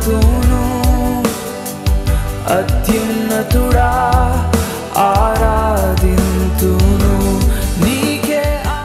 ఆరాధింతును అత్యున్నతుడా ఆరాధింతును నీకే ఆ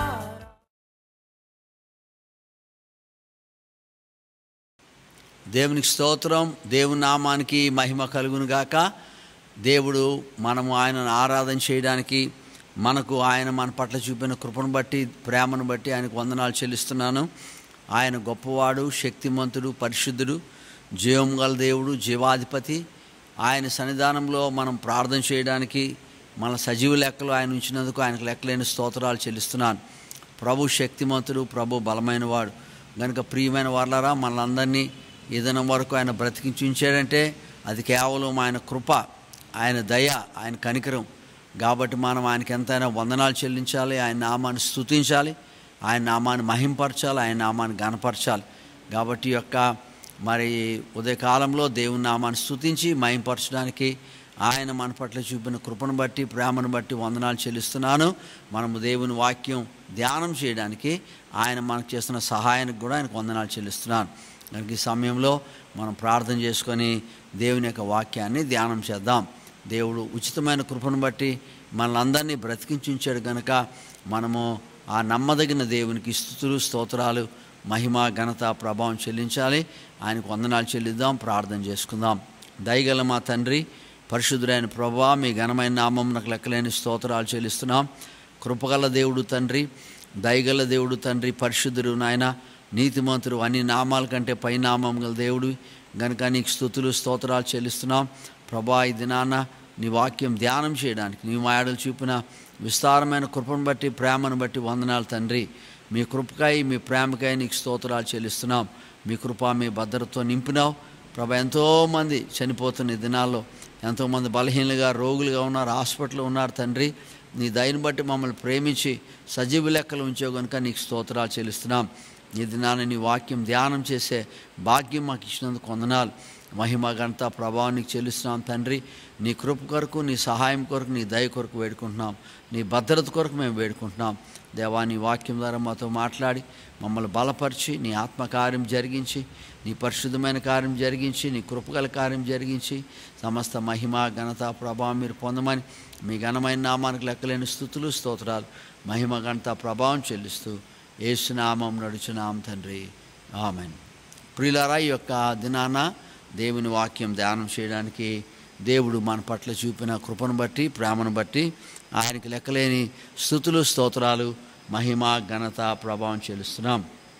దేవునికి స్తోత్రం దేవుని నామానికి మహిమ కలుగును గాక దేవుడు మనము ఆయనను ఆరాధన చేయడానికి మనకు ఆయన మన పట్ల చూపిన కృపను బట్టి ప్రేమను బట్టి ఆయనకు వందనాలు చెల్లిస్తున్నాను ఆయన గొప్పవాడు శక్తిమంతుడు పరిశుద్ధుడు జీవం గల దేవుడు జీవాధిపతి ఆయన సన్నిధానంలో మనం ప్రార్థన చేయడానికి మన సజీవ లెక్కలు ఆయన ఉంచినందుకు ఆయనకు లెక్కలేని స్తోత్రాలు చెల్లిస్తున్నాను ప్రభు శక్తిమంతుడు ప్రభు బలమైన వాడు కనుక ప్రియమైన వాళ్ళరా మనలందరినీ ఈ దినం వరకు ఆయన బ్రతికించి ఉంచాడంటే అది కేవలం ఆయన కృప ఆయన దయ ఆయన కనికరం కాబట్టి మనం ఆయనకి ఎంతైనా వందనాలు చెల్లించాలి ఆయన నామాన్ని స్తుతించాలి ఆయన నామాన్ని మహింపరచాలి ఆయన నామాన్ని గనపరచాలి కాబట్టి ఈ యొక్క మరి ఉదయకాలంలో దేవుని నామాన్ని స్తుతించి మహింపరచడానికి ఆయన మన పట్ల చూపిన కృపను బట్టి ప్రేమను బట్టి వందనాలు చెల్లిస్తున్నాను మనము దేవుని వాక్యం ధ్యానం చేయడానికి ఆయన మనకు చేస్తున్న సహాయానికి కూడా ఆయనకు వందనాలు చెల్లిస్తున్నాను కనుక ఈ సమయంలో మనం ప్రార్థన చేసుకొని దేవుని యొక్క వాక్యాన్ని ధ్యానం చేద్దాం దేవుడు ఉచితమైన కృపను బట్టి మనలందరినీ బ్రతికించి ఉంచాడు కనుక మనము ఆ నమ్మదగిన దేవునికి స్థుతులు స్తోత్రాలు మహిమ ఘనత ప్రభావం చెల్లించాలి ఆయనకు వందనాలు చెల్లిద్దాం ప్రార్థన చేసుకుందాం దయగల మా తండ్రి పరిశుద్ధుడైన ప్రభా మీ ఘనమైన నామం నాకు లెక్కలేని స్తోత్రాలు చెల్లిస్తున్నాం కృపగల దేవుడు తండ్రి దయగల దేవుడు తండ్రి పరిశుద్ధుడు నాయన నీతిమంతుడు అన్ని నామాల కంటే పై నామం గల దేవుడు గనుక నీకు స్థుతులు స్తోత్రాలు చెల్లిస్తున్నాం ప్రభా ఈ దినాన నీ వాక్యం ధ్యానం చేయడానికి నీ మాయడలు చూపిన విస్తారమైన కృపను బట్టి ప్రేమను బట్టి వందనాలు తండ్రి మీ కృపకాయ మీ ప్రేమకాయ నీకు స్తోత్రాలు చెల్లిస్తున్నాం మీ కృప మీ భద్రతతో నింపినావు ప్రభా ఎంతోమంది చనిపోతున్న ఈ దినాల్లో ఎంతోమంది బలహీనలుగా రోగులుగా ఉన్నారు హాస్పిటల్లో ఉన్నారు తండ్రి నీ దయని బట్టి మమ్మల్ని ప్రేమించి సజీవ లెక్కలు ఉంచావు కనుక నీకు స్తోత్రాలు చెల్లిస్తున్నాం ఈ దినాన్ని నీ వాక్యం ధ్యానం చేసే భాగ్యం మాకు ఇచ్చినందుకు వందనాలు మహిమ ఘనత ప్రభావానికి చెల్లిస్తున్నాం తండ్రి నీ కృప కొరకు నీ సహాయం కొరకు నీ దయ కొరకు వేడుకుంటున్నాం నీ భద్రత కొరకు మేము వేడుకుంటున్నాం దేవా నీ వాక్యం ద్వారా మాతో మాట్లాడి మమ్మల్ని బలపరిచి నీ ఆత్మకార్యం జరిగించి నీ పరిశుద్ధమైన కార్యం జరిగించి నీ కృపగల కార్యం జరిగించి సమస్త మహిమ ఘనత ప్రభావం మీరు పొందమని మీ ఘనమైన నామానికి లెక్కలేని స్థుతులు స్తోత్రాలు మహిమ ఘనత ప్రభావం చెల్లిస్తూ ఏసునామం నడుచున్నాం తండ్రి ఆమెన్ ప్రియులారా ఈ యొక్క దినాన దేవుని వాక్యం ధ్యానం చేయడానికి దేవుడు మన పట్ల చూపిన కృపను బట్టి ప్రేమను బట్టి ఆయనకి లెక్కలేని స్థుతులు స్తోత్రాలు మహిమ ఘనత ప్రభావం చెల్లిస్తున్నాం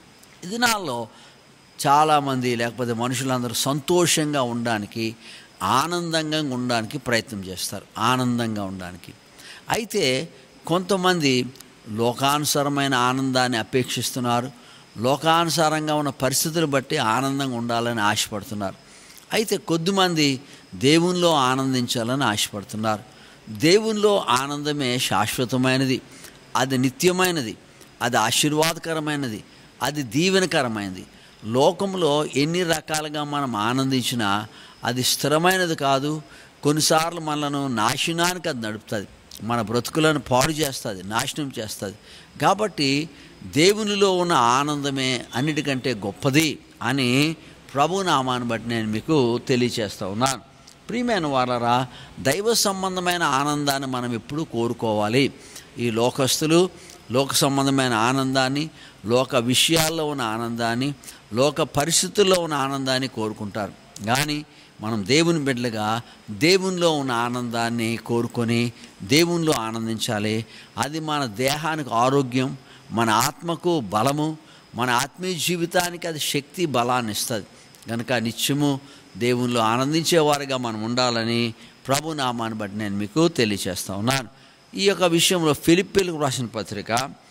ఈ దినాల్లో చాలామంది లేకపోతే మనుషులందరూ సంతోషంగా ఉండడానికి ఆనందంగా ఉండడానికి ప్రయత్నం చేస్తారు ఆనందంగా ఉండడానికి అయితే కొంతమంది లోకానుసారమైన ఆనందాన్ని అపేక్షిస్తున్నారు లోకానుసారంగా ఉన్న పరిస్థితులు బట్టి ఆనందంగా ఉండాలని ఆశపడుతున్నారు అయితే కొద్దిమంది దేవునిలో ఆనందించాలని ఆశపడుతున్నారు దేవునిలో ఆనందమే శాశ్వతమైనది అది నిత్యమైనది అది ఆశీర్వాదకరమైనది అది దీవెనకరమైనది లోకంలో ఎన్ని రకాలుగా మనం ఆనందించినా అది స్థిరమైనది కాదు కొన్నిసార్లు మనలను నాశనానికి అది నడుపుతుంది మన బ్రతుకులను పాడు చేస్తుంది నాశనం చేస్తుంది కాబట్టి దేవునిలో ఉన్న ఆనందమే అన్నిటికంటే గొప్పది అని ప్రభు నామాన్ని బట్టి నేను మీకు తెలియచేస్తూ ఉన్నాను ప్రియమైన వారరా దైవ సంబంధమైన ఆనందాన్ని మనం ఎప్పుడూ కోరుకోవాలి ఈ లోకస్తులు లోక సంబంధమైన ఆనందాన్ని లోక విషయాల్లో ఉన్న ఆనందాన్ని లోక పరిస్థితుల్లో ఉన్న ఆనందాన్ని కోరుకుంటారు కానీ మనం దేవుని బిడ్డలుగా దేవునిలో ఉన్న ఆనందాన్ని కోరుకొని దేవునిలో ఆనందించాలి అది మన దేహానికి ఆరోగ్యం మన ఆత్మకు బలము మన ఆత్మీయ జీవితానికి అది శక్తి బలాన్ని ఇస్తుంది కనుక నిత్యము దేవునిలో ఆనందించేవారుగా మనం ఉండాలని ప్రభు నామాన్ని బట్టి నేను మీకు తెలియచేస్తా ఉన్నాను ఈ యొక్క విషయంలో ఫిలిప్పీలకు రాసిన పత్రిక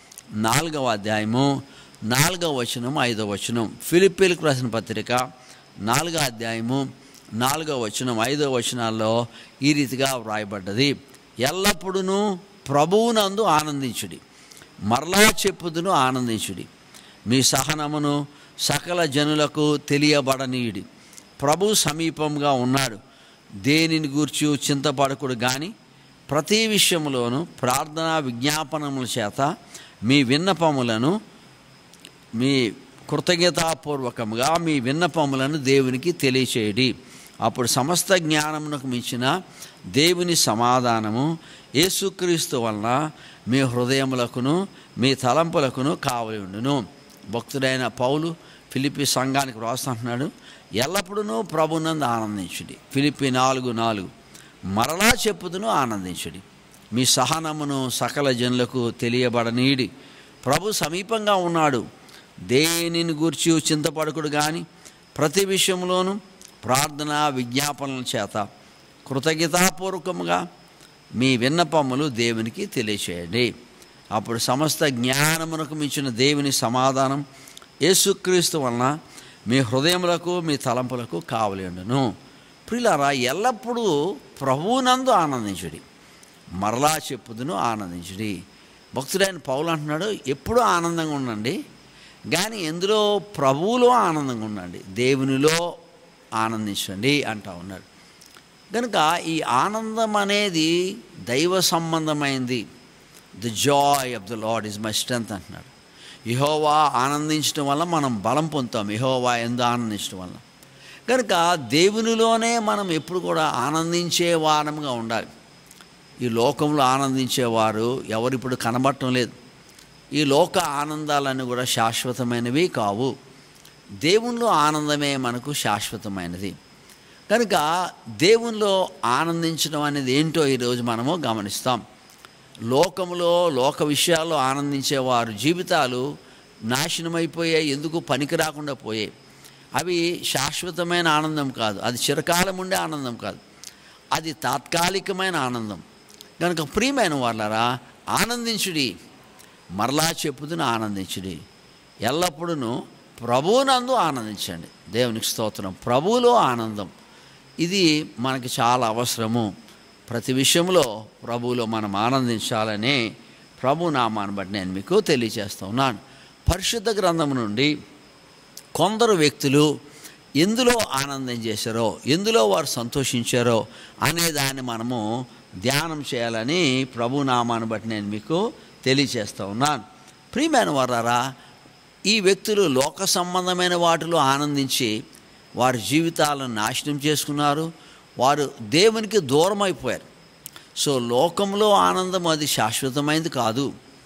నాలుగవ అధ్యాయము నాలుగవ వచనం ఐదవ వచనం ఫిలిప్పీలకు రాసిన పత్రిక నాలుగవ అధ్యాయము నాలుగవ వచనం ఐదవ వచనాల్లో ఈ రీతిగా వ్రాయబడ్డది ఎల్లప్పుడూ ప్రభువునందు ఆనందించుడి మరలా చెప్పుదును ఆనందించుడి మీ సహనమును సకల జనులకు తెలియబడనీయుడి ప్రభు సమీపంగా ఉన్నాడు దేనిని గూర్చి చింతపడకుడు కానీ ప్రతి విషయంలోనూ ప్రార్థనా విజ్ఞాపనముల చేత మీ విన్నపములను మీ కృతజ్ఞతాపూర్వకంగా మీ విన్నపములను దేవునికి తెలియచేయడి అప్పుడు సమస్త జ్ఞానమునకు మించిన దేవుని సమాధానము యేసుక్రీస్తు వలన మీ హృదయములకును మీ తలంపులకును కావలి ఉండును భక్తుడైన పౌలు ఫిలిపి సంఘానికి రాస్తుంటున్నాడు ఎల్లప్పుడూ ప్రభునందు ఆనందించుడి ఫిలిపి నాలుగు నాలుగు మరలా చెప్పుదును ఆనందించుడి మీ సహనమును సకల జనులకు తెలియబడనీడి ప్రభు సమీపంగా ఉన్నాడు దేనిని గూర్చి చింతపడకుడు కానీ ప్రతి విషయంలోనూ ప్రార్థన విజ్ఞాపనల చేత కృతజ్ఞతాపూర్వకముగా మీ విన్నపములు దేవునికి తెలియచేయండి అప్పుడు సమస్త జ్ఞానమునకు మించిన దేవుని సమాధానం యేసుక్రీస్తు వలన మీ హృదయములకు మీ తలంపులకు కావలి ఉండును ప్రిలారా ఎల్లప్పుడూ ప్రభువునందు ఆనందించుడి మరలా చెప్పుదును ఆనందించుడి భక్తుడైన పౌలు అంటున్నాడు ఎప్పుడూ ఆనందంగా ఉండండి కానీ ఎందులో ప్రభువులో ఆనందంగా ఉండండి దేవునిలో ఆనందించండి అంటా ఉన్నాడు కనుక ఈ ఆనందం అనేది దైవ సంబంధమైంది the joy of the lord is my strength అంటున్నాడు ఇహోవా ఆనందించడం వల్ల మనం బలం పొందుతాం ఇహోవా ఎందు ఆనందించడం వల్ల కనుక దేవునిలోనే మనం ఎప్పుడు కూడా ఆనందించే వారముగా ఉండాలి ఈ లోకంలో ఆనందించేవారు ఎవరు ఇప్పుడు కనబడటం లేదు ఈ లోక ఆనందాలన్నీ కూడా శాశ్వతమైనవి కావు దేవునిలో ఆనందమే మనకు శాశ్వతమైనది కనుక దేవునిలో ఆనందించడం అనేది ఏంటో ఈరోజు మనము గమనిస్తాం లోకములో లోక విషయాల్లో ఆనందించే వారు జీవితాలు నాశనమైపోయాయి ఎందుకు పనికి రాకుండా పోయాయి అవి శాశ్వతమైన ఆనందం కాదు అది చిరకాలం ఉండే ఆనందం కాదు అది తాత్కాలికమైన ఆనందం కనుక ప్రియమైన వాళ్ళరా ఆనందించుడి మరలా చెప్పుదును ఆనందించుడి ఎల్లప్పుడూ ప్రభువునందు ఆనందించండి దేవునికి స్తోత్రం ప్రభువులో ఆనందం ఇది మనకి చాలా అవసరము ప్రతి విషయంలో ప్రభువులో మనం ఆనందించాలని ప్రభు నామాన్ని బట్టి నేను మీకు తెలియజేస్తూ ఉన్నాను పరిశుద్ధ గ్రంథం నుండి కొందరు వ్యక్తులు ఎందులో ఆనందం చేశారో ఎందులో వారు సంతోషించారో అనే దాన్ని మనము ధ్యానం చేయాలని ప్రభు నామాన్ని బట్టి నేను మీకు తెలియచేస్తూ ఉన్నాను ప్రియమైన వారారా ఈ వ్యక్తులు లోక సంబంధమైన వాటిలో ఆనందించి వారి జీవితాలను నాశనం చేసుకున్నారు వారు దేవునికి దూరం అయిపోయారు సో లోకంలో ఆనందం అది శాశ్వతమైనది కాదు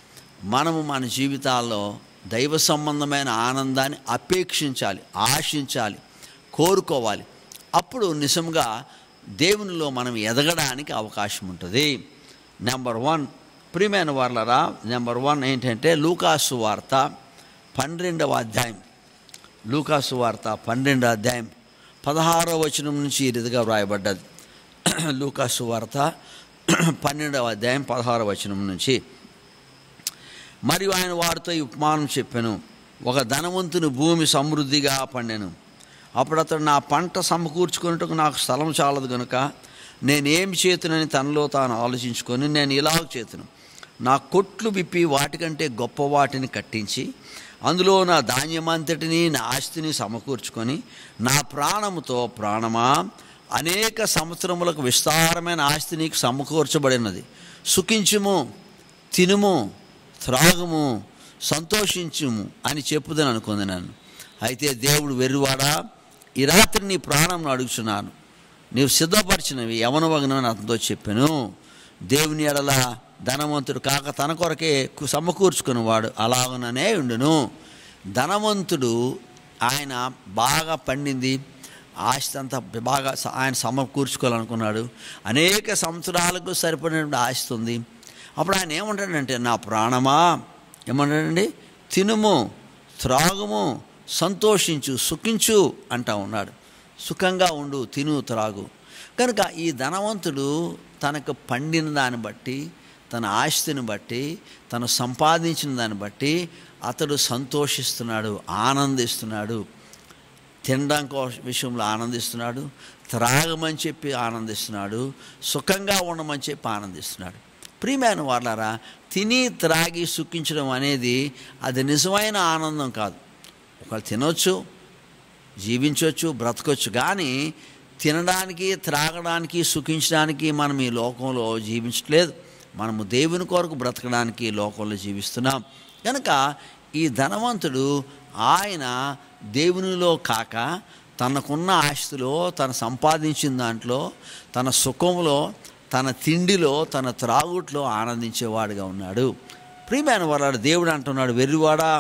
మనము మన జీవితాల్లో దైవ సంబంధమైన ఆనందాన్ని అపేక్షించాలి ఆశించాలి కోరుకోవాలి అప్పుడు నిజంగా దేవునిలో మనం ఎదగడానికి అవకాశం ఉంటుంది నెంబర్ వన్ ప్రియమైన వాళ్ళరా నెంబర్ వన్ ఏంటంటే లూకాసు వార్త పన్నెండవ అధ్యాయం లూకాసు వార్త పన్నెండవ అధ్యాయం పదహారవ వచనం నుంచి ఈ రీతిగా వ్రాయబడ్డది లూకాసు వార్త పన్నెండవ అధ్యాయం పదహారవ వచనం నుంచి మరియు ఆయన వారితో ఈ ఉపమానం చెప్పాను ఒక ధనవంతుని భూమి సమృద్ధిగా పండెను అప్పుడు అతడు నా పంట సమకూర్చుకున్నట్టుకు నాకు స్థలం చాలదు కనుక నేనేం చేతునని తనలో తాను ఆలోచించుకొని నేను ఇలాగ చేతును నా కొట్లు విప్పి వాటికంటే గొప్ప వాటిని కట్టించి అందులో నా ధాన్యమంతటిని నా ఆస్తిని సమకూర్చుకొని నా ప్రాణముతో ప్రాణమా అనేక సంవత్సరములకు విస్తారమైన ఆస్తి నీకు సమకూర్చబడినది సుఖించుము తినుము త్రాగుము సంతోషించుము అని చెప్పుదని అనుకుంది నన్ను అయితే దేవుడు వెర్రివాడా ఈ రాత్రి నీ ప్రాణం అడుగుచున్నాను నీవు సిద్ధపరిచినవి యవనవగనని అతనితో చెప్పాను దేవుని ఎడల ధనవంతుడు కాక తన కొరకే కు- సమకూర్చుకునేవాడు అలాగననే ఉండును ధనవంతుడు ఆయన బాగా పండింది ఆస్తి అంతా బాగా స- ఆయన సమకూర్చుకోవాలనుకున్నాడు అనేక సంవత్సరాలకు సరిపడినటువంటి ఆస్తి ఉంది అప్పుడు ఆయన ఏమంటాడంటే నా ప్రాణమా ఏమంటాడండి తినుము త్రాగుము సంతోషించు సుఖించు అంటా ఉన్నాడు సుఖంగా ఉండు తిను త్రాగు కనుక ఈ ధనవంతుడు తనకు పండిన దాన్ని బట్టి తన ఆస్తిని బట్టి తను సంపాదించిన దాన్ని బట్టి అతడు సంతోషిస్తున్నాడు ఆనందిస్తున్నాడు తినడం కో- విషయంలో ఆనందిస్తున్నాడు త్రాగమని చెప్పి ఆనందిస్తున్నాడు సుఖంగా ఉండమని చెప్పి ఆనందిస్తున్నాడు ప్రియమైన వాళ్ళారా తిని త్రాగి సుఖించడం అనేది అది నిజమైన ఆనందం కాదు ఒకళ్ళు తినొచ్చు జీవించవచ్చు బ్రతకొచ్చు కానీ తినడానికి త్రాగడానికి సుఖించడానికి మనం ఈ లోకంలో జీవించట్లేదు మనము దేవుని కొరకు బ్రతకడానికి ఈ లోకంలో జీవిస్తున్నాం కనుక ఈ ధనవంతుడు ఆయన దేవునిలో కాక తనకున్న ఆస్తిలో తను సంపాదించిన దాంట్లో తన సుఖంలో తన తిండిలో తన త్రాగుట్లో ఆనందించేవాడుగా ఉన్నాడు ప్రియమైన వాడు దేవుడు అంటున్నాడు వెర్రివాడా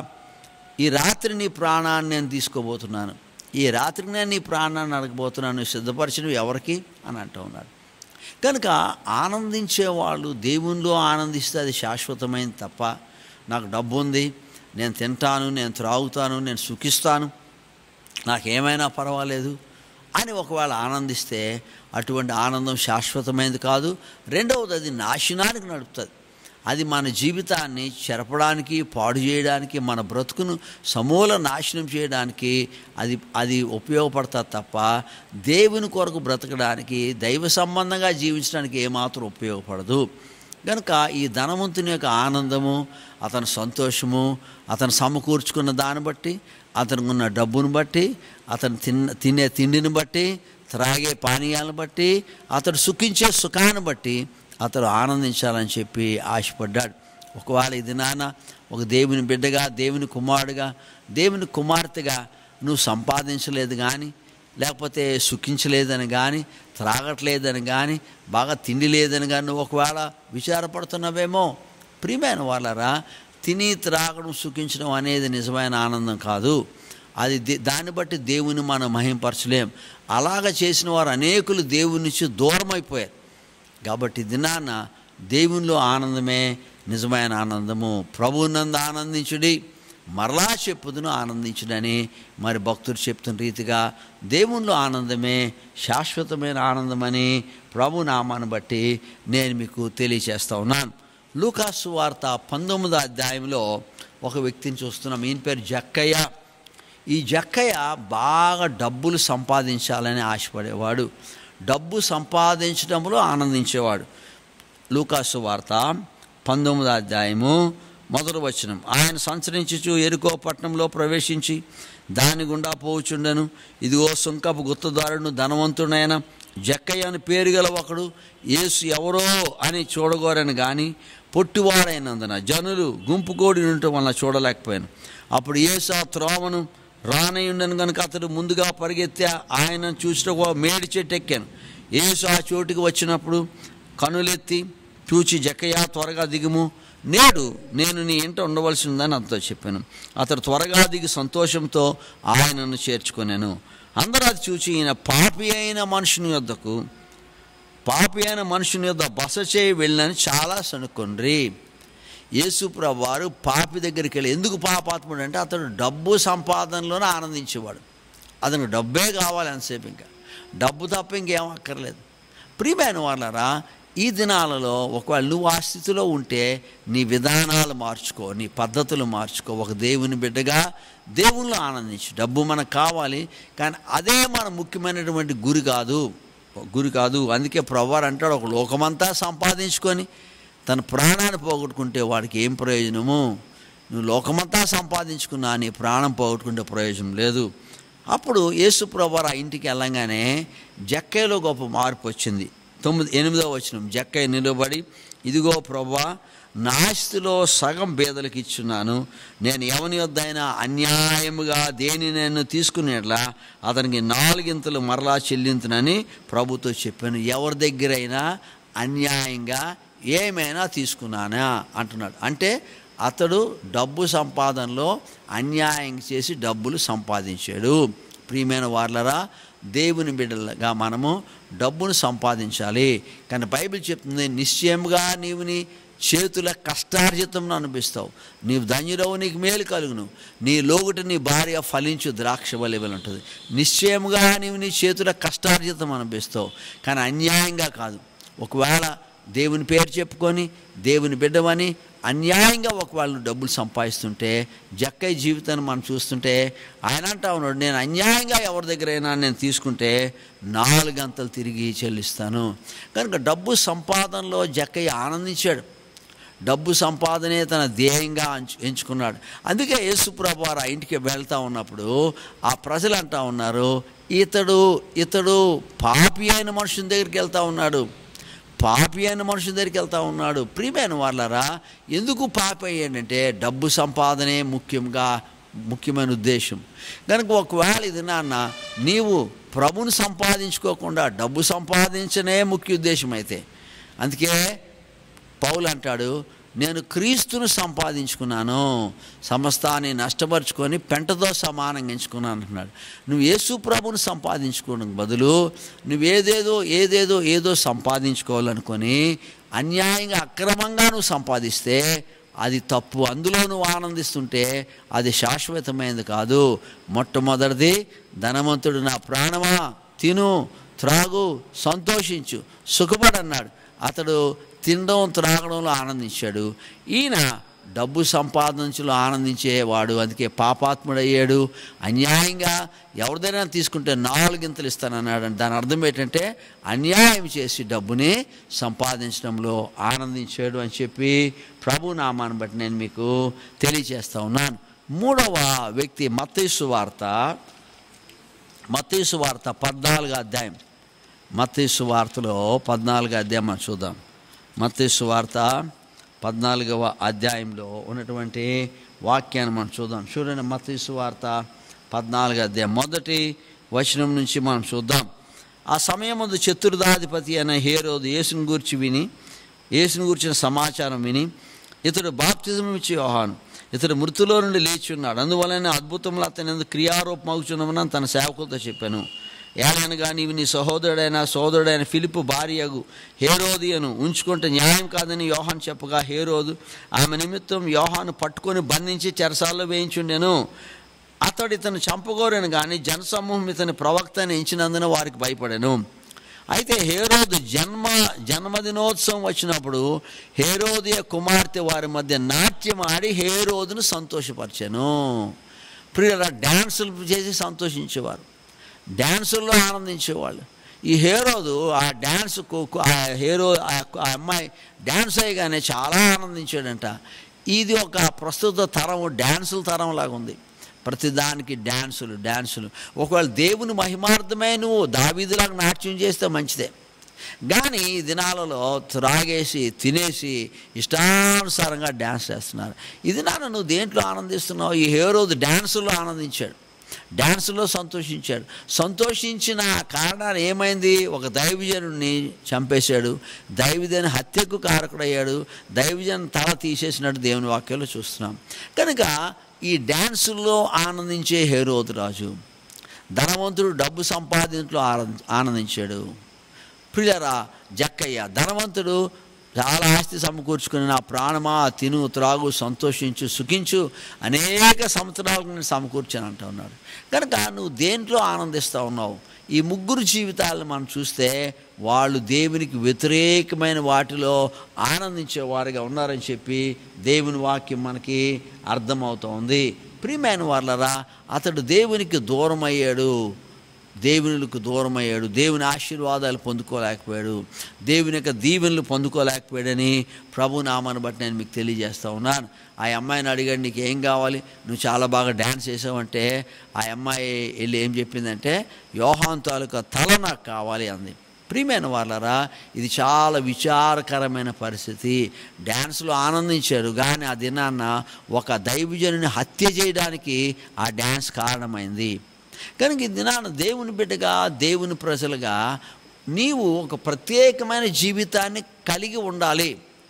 ఈ రాత్రి నీ ప్రాణాన్ని నేను తీసుకోబోతున్నాను ఈ రాత్రికి నేను నీ ప్రాణాన్ని అడగబోతున్నాను సిద్ధపరిచినవి ఎవరికి అని అంటూ ఉన్నాడు కనుక ఆనందించే వాళ్ళు దేవునిలో ఆనందిస్తే అది శాశ్వతమైంది తప్ప నాకు డబ్బు ఉంది నేను తింటాను నేను త్రాగుతాను నేను సుఖిస్తాను నాకేమైనా పర్వాలేదు అని ఒకవేళ ఆనందిస్తే అటువంటి ఆనందం శాశ్వతమైనది కాదు రెండవది అది నాశనానికి నడుపుతుంది అది మన జీవితాన్ని చెరపడానికి పాడు చేయడానికి మన బ్రతుకును సమూల నాశనం చేయడానికి అది అది ఉపయోగపడుతుంది తప్ప దేవుని కొరకు బ్రతకడానికి దైవ సంబంధంగా జీవించడానికి ఏమాత్రం ఉపయోగపడదు కనుక ఈ ధనవంతుని యొక్క ఆనందము అతని సంతోషము అతను సమకూర్చుకున్న దాన్ని బట్టి అతనికి ఉన్న డబ్బును బట్టి అతను తిన్న తినే తిండిని బట్టి త్రాగే పానీయాలను బట్టి అతడు సుఖించే సుఖాన్ని బట్టి అతడు ఆనందించాలని చెప్పి ఆశపడ్డాడు ఒకవేళ ఇది నాన్న ఒక దేవుని బిడ్డగా దేవుని కుమారుడుగా దేవుని కుమార్తెగా నువ్వు సంపాదించలేదు కానీ లేకపోతే సుఖించలేదని కానీ త్రాగట్లేదని కానీ బాగా తిండి లేదని కానీ నువ్వు ఒకవేళ విచారపడుతున్నావేమో ప్రియమైన వాళ్ళరా తిని త్రాగడం సుఖించడం అనేది నిజమైన ఆనందం కాదు అది దే- దాన్ని బట్టి దేవుని మనం మహింపరచలేం అలాగ చేసిన వారు అనేకులు దేవుని నుంచి దూరం అయిపోయారు కాబట్టి దినాన దేవునిలో ఆనందమే నిజమైన ఆనందము ప్రభువునందు ఆనందించుడి మరలా చెప్పుదును ఆనందించుడని మరి భక్తుడు చెప్తున్న రీతిగా దేవునిలో ఆనందమే శాశ్వతమైన ఆనందమని ప్రభు నామాన్ని బట్టి నేను మీకు తెలియచేస్తా ఉన్నాను లూకాసు వార్త పంతొమ్మిదో అధ్యాయంలో ఒక వ్యక్తిని చూస్తున్నాం ఈయన పేరు జక్కయ్య ఈ జక్కయ్య బాగా డబ్బులు సంపాదించాలని ఆశపడేవాడు డబ్బు సంపాదించడంలో ఆనందించేవాడు లూకాసు వార్త పంతొమ్మిదో అధ్యాయము మొదటి వచనం ఆయన సంచరించుచు ఎరుకో పట్టణంలో ప్రవేశించి దాని గుండా పోవుచుండెను ఇదిగో సుంకపు గుత్తదారుడు ధనవంతుడైన జక్కయ్య అని పేరు గల ఒకడు యేసు ఎవరో అని చూడగోరని కానీ పొట్టివాడైనందున జనులు గుంపు కోడి ఉండటం వలన చూడలేకపోయాను అప్పుడు యేసు ఆ త్రోవను రానయ్యుండను కనుక అతడు ముందుగా పరిగెత్తి ఆయన చూసిన మేడి చెట్టు ఎక్కాను యేసు ఆ చోటుకి వచ్చినప్పుడు కనులెత్తి చూచి జక్కయ్య త్వరగా దిగుము నేడు నేను నీ ఇంట ఉండవలసి ఉందని అతతో చెప్పాను అతడు త్వరగా దిగి సంతోషంతో ఆయనను చేర్చుకున్నాను అందరూ అది చూచి ఈయన పాపి అయిన మనుషుని యొద్దకు పాపి అయిన మనుషుని యొద్ద బస చేయి వెళ్ళినని చాలా సనుక్కొండ్రి యేసుప్రభు వారు పాపి దగ్గరికి వెళ్ళి ఎందుకు పాపాత్ముడు అంటే అతడు డబ్బు సంపాదనలోనే ఆనందించేవాడు అతను డబ్బే కావాలి ఎంతసేపు ఇంకా డబ్బు తప్ప ఇంకేం అక్కర్లేదు ప్రియమైన వాళ్ళరా ఈ దినాలలో ఒకవేళ నువ్వు ఆ స్థితిలో ఉంటే నీ విధానాలు మార్చుకో నీ పద్ధతులు మార్చుకో ఒక దేవుని బిడ్డగా దేవుళ్ళు ఆనందించు డబ్బు మనకు కావాలి కానీ అదే మన ముఖ్యమైనటువంటి గురి కాదు గురి కాదు అందుకే ప్రవ్వారు అంటాడు ఒక లోకమంతా సంపాదించుకొని తన ప్రాణాన్ని పోగొట్టుకుంటే వాడికి ఏం ప్రయోజనము నువ్వు లోకమంతా సంపాదించుకున్నా నీ ప్రాణం పోగొట్టుకుంటే ప్రయోజనం లేదు అప్పుడు యేసు ప్రభు ఆ ఇంటికి వెళ్ళంగానే జక్కయ్యలో గొప్ప మార్పు వచ్చింది తొమ్మిది ఎనిమిదో వచనం జక్కయ్య నిలబడి ఇదిగో ప్రభా నా ఆస్తిలో సగం బేదలకు ఇచ్చున్నాను నేను ఎవని వద్దైనా అన్యాయముగా దేని నేను తీసుకునేట్లా అతనికి నాలుగింతలు మరలా చెల్లింతునని ప్రభుతో చెప్పాను ఎవరి దగ్గరైనా అన్యాయంగా ఏమైనా తీసుకున్నానా అంటున్నాడు అంటే అతడు డబ్బు సంపాదనలో అన్యాయం చేసి డబ్బులు సంపాదించాడు ప్రియమైన వాళ్ళరా దేవుని బిడ్డలుగా మనము డబ్బును సంపాదించాలి కానీ బైబిల్ చెప్తుంది నిశ్చయముగా నీవు నీ చేతుల కష్టార్జితం అనిపిస్తావు నీవు ధన్యుడవు నీకు మేలు కలుగును నీ లోగుట నీ భార్య ఫలించు ద్రాక్ష వలెవలు ఉంటుంది నిశ్చయముగా నీవు నీ చేతుల కష్టార్జితం అనిపిస్తావు కానీ అన్యాయంగా కాదు ఒకవేళ దేవుని పేరు చెప్పుకొని దేవుని బిడ్డమని అన్యాయంగా ఒకవేళ నువ్వు డబ్బులు సంపాదిస్తుంటే జక్కయ్య జీవితాన్ని మనం చూస్తుంటే ఆయన అంటా ఉన్నాడు నేను అన్యాయంగా ఎవరి దగ్గరైనా నేను తీసుకుంటే నాలుగంతలు తిరిగి చెల్లిస్తాను కనుక డబ్బు సంపాదనలో జక్కయ్య ఆనందించాడు డబ్బు సంపాదనే తన ధ్యేయంగా ఎంచు- ఎంచుకున్నాడు అందుకే యేసుప్రభు వారు ఆ ఇంటికి వెళ్తూ ఉన్నప్పుడు ఆ ప్రజలు అంటా ఉన్నారు ఇతడు ఇతడు పాపి అయిన మనుషుని దగ్గరికి వెళ్తా ఉన్నాడు పాపి అయిన మనుషుల దగ్గరికి వెళ్తా ఉన్నాడు ప్రియమైన వాళ్ళరా ఎందుకు పాపి అయ్యాడంటే డబ్బు సంపాదనే ముఖ్యంగా ముఖ్యమైన ఉద్దేశం కనుక ఒకవేళ ఇది నాన్న నీవు ప్రభుని సంపాదించుకోకుండా డబ్బు సంపాదించనే ముఖ్య ఉద్దేశం అయితే అందుకే పౌలు అంటాడు నేను క్రీస్తును సంపాదించుకున్నాను సమస్తాన్ని నష్టపరుచుకొని పెంటతో సమానంగా ఎంచుకున్నాను అంటున్నాడు నువ్వు యేసు ప్రభుని సంపాదించుకోవడం బదులు నువ్వేదేదో ఏదేదో ఏదో సంపాదించుకోవాలనుకొని అన్యాయంగా అక్రమంగా నువ్వు సంపాదిస్తే అది తప్పు అందులో నువ్వు ఆనందిస్తుంటే అది శాశ్వతమైనది కాదు మొట్టమొదటిది ధనవంతుడు నా ప్రాణమా తిను త్రాగు సంతోషించు సుఖపడన్నాడు అతడు తినడం త్రాగడంలో ఆనందించాడు ఈయన డబ్బు సంపాదించలో ఆనందించేవాడు అందుకే పాపాత్ముడయ్యాడు అన్యాయంగా ఎవరిదైనా తీసుకుంటే నాలుగింతలు ఇస్తానన్నాడు దాని అర్థం ఏంటంటే అన్యాయం చేసి డబ్బుని సంపాదించడంలో ఆనందించాడు అని చెప్పి ప్రభు నామాన్ని బట్టి నేను మీకు తెలియజేస్తా ఉన్నాను మూడవ వ్యక్తి మత్తైసు వార్త మత్తైసు వార్త పద్నాలుగు అధ్యాయం మత్తైసు వార్తలో పద్నాలుగు అధ్యాయం మనం చూద్దాం మత్తైసు వార్త పద్నాలుగవ అధ్యాయంలో ఉన్నటువంటి వాక్యాన్ని మనం చూద్దాం చూడండి మత్తైసు వార్త పద్నాలుగు అధ్యాయం మొదటి వచనం నుంచి మనం చూద్దాం ఆ సమయం ముందు చతుర్దాధిపతి అనే హేరోదు యేసుని గూర్చి విని యేసుని గురించిన సమాచారం విని ఇతడు బాప్తిజం ఇచ్చి యోహాను ఇతడు మృతులో నుండి లేచి ఉన్నాడు అందువలన అద్భుతంలో అతని ఎందుకు క్రియారూపమవుచున్నామని తన సేవకులతో చెప్పాను ఏలనగా నీవు నీ సహోదరుడైన సోదరుడైన ఫిలిపు భార్యగు హేరోదియను ఉంచుకుంటే న్యాయం కాదని యోహాను చెప్పగా హేరోదు ఆమె నిమిత్తం యోహాను పట్టుకొని బంధించి చెరసాల్లో వేయించుండెను అతడు ఇతను చంపగోరను కానీ జనసమూహం ఇతని ప్రవక్తని ఎంచినందున వారికి భయపడాను అయితే హేరోదు జన్మ జన్మదినోత్సవం వచ్చినప్పుడు హేరోదియ కుమార్తె వారి మధ్య నాట్యం ఆడి హేరోదును సంతోషపరిచాను ప్రియుల డ్యాన్సులు చేసి సంతోషించేవారు డ్యాన్సుల్లో ఆనందించేవాళ్ళు ఈ హేరోదు ఆ డ్యాన్స్ ఆ హీరో ఆ ఆ అమ్మాయి డ్యాన్స్ అయ్యగానే చాలా ఆనందించాడంట ఇది ఒక ప్రస్తుత తరం డ్యాన్సుల తరం లాగా ఉంది ప్రతిదానికి డ్యాన్సులు డ్యాన్సులు ఒకవేళ దేవుని మహిమార్థమే నువ్వు దావీదులాగా నాట్యం చేస్తే మంచిదే కానీ ఈ దినాలలో త్రాగేసి తినేసి ఇష్టానుసారంగా డ్యాన్స్ చేస్తున్నారు ఇది నాన్న నువ్వు దేంట్లో ఆనందిస్తున్నావు ఈ హీరోది డ్యాన్సుల్లో ఆనందించాడు డ్యాన్సులో సంతోషించాడు సంతోషించిన కారణాలు ఏమైంది ఒక దైవజనుడిని చంపేశాడు దైవజన హత్యకు కారకుడయ్యాడు దైవజన్ తల తీసేసినట్టు దేవుని వాక్యాలు చూస్తున్నాం కనుక ఈ డ్యాన్సుల్లో ఆనందించే హేరోదు రాజు ధనవంతుడు డబ్బు సంపాదించలో ఆనంద ఆనందించాడు ప్రియులరా జక్కయ్య ధనవంతుడు చాలా ఆస్తి సమకూర్చుకుని నా ప్రాణమా తిను త్రాగు సంతోషించు సుఖించు అనేక సంవత్సరాలకు నేను సమకూర్చాను అంటూ ఉన్నాడు కనుక నువ్వు దేంట్లో ఆనందిస్తూ ఉన్నావు ఈ ముగ్గురు జీవితాలను మనం చూస్తే వాళ్ళు దేవునికి వ్యతిరేకమైన వాటిలో ఆనందించే వారిగా ఉన్నారని చెప్పి దేవుని వాక్యం మనకి అర్థమవుతోంది ప్రియమైన వాళ్ళరా అతడు దేవునికి దూరం అయ్యాడు దేవునికి దూరం అయ్యాడు దేవుని ఆశీర్వాదాలు పొందుకోలేకపోయాడు దేవుని యొక్క దీవెనలు పొందుకోలేకపోయాడని ప్రభు నామాన్ని బట్టి నేను మీకు తెలియజేస్తా ఉన్నాను ఆ అమ్మాయిని అడిగాడు నీకు ఏం కావాలి నువ్వు చాలా బాగా డ్యాన్స్ చేసావంటే ఆ అమ్మాయి వెళ్ళి ఏం చెప్పిందంటే యోహాన్ తాలూకా తల నాకు కావాలి అంది ప్రియమైన వాళ్ళరా ఇది చాలా విచారకరమైన పరిస్థితి డ్యాన్స్లో ఆనందించారు కానీ ఆ దినాన్న ఒక దైవజనుని హత్య చేయడానికి ఆ డ్యాన్స్ కారణమైంది కనుక ఈ దినాన దేవుని బిడ్డగా దేవుని ప్రజలుగా నీవు ఒక ప్రత్యేకమైన జీవితాన్ని కలిగి ఉండాలి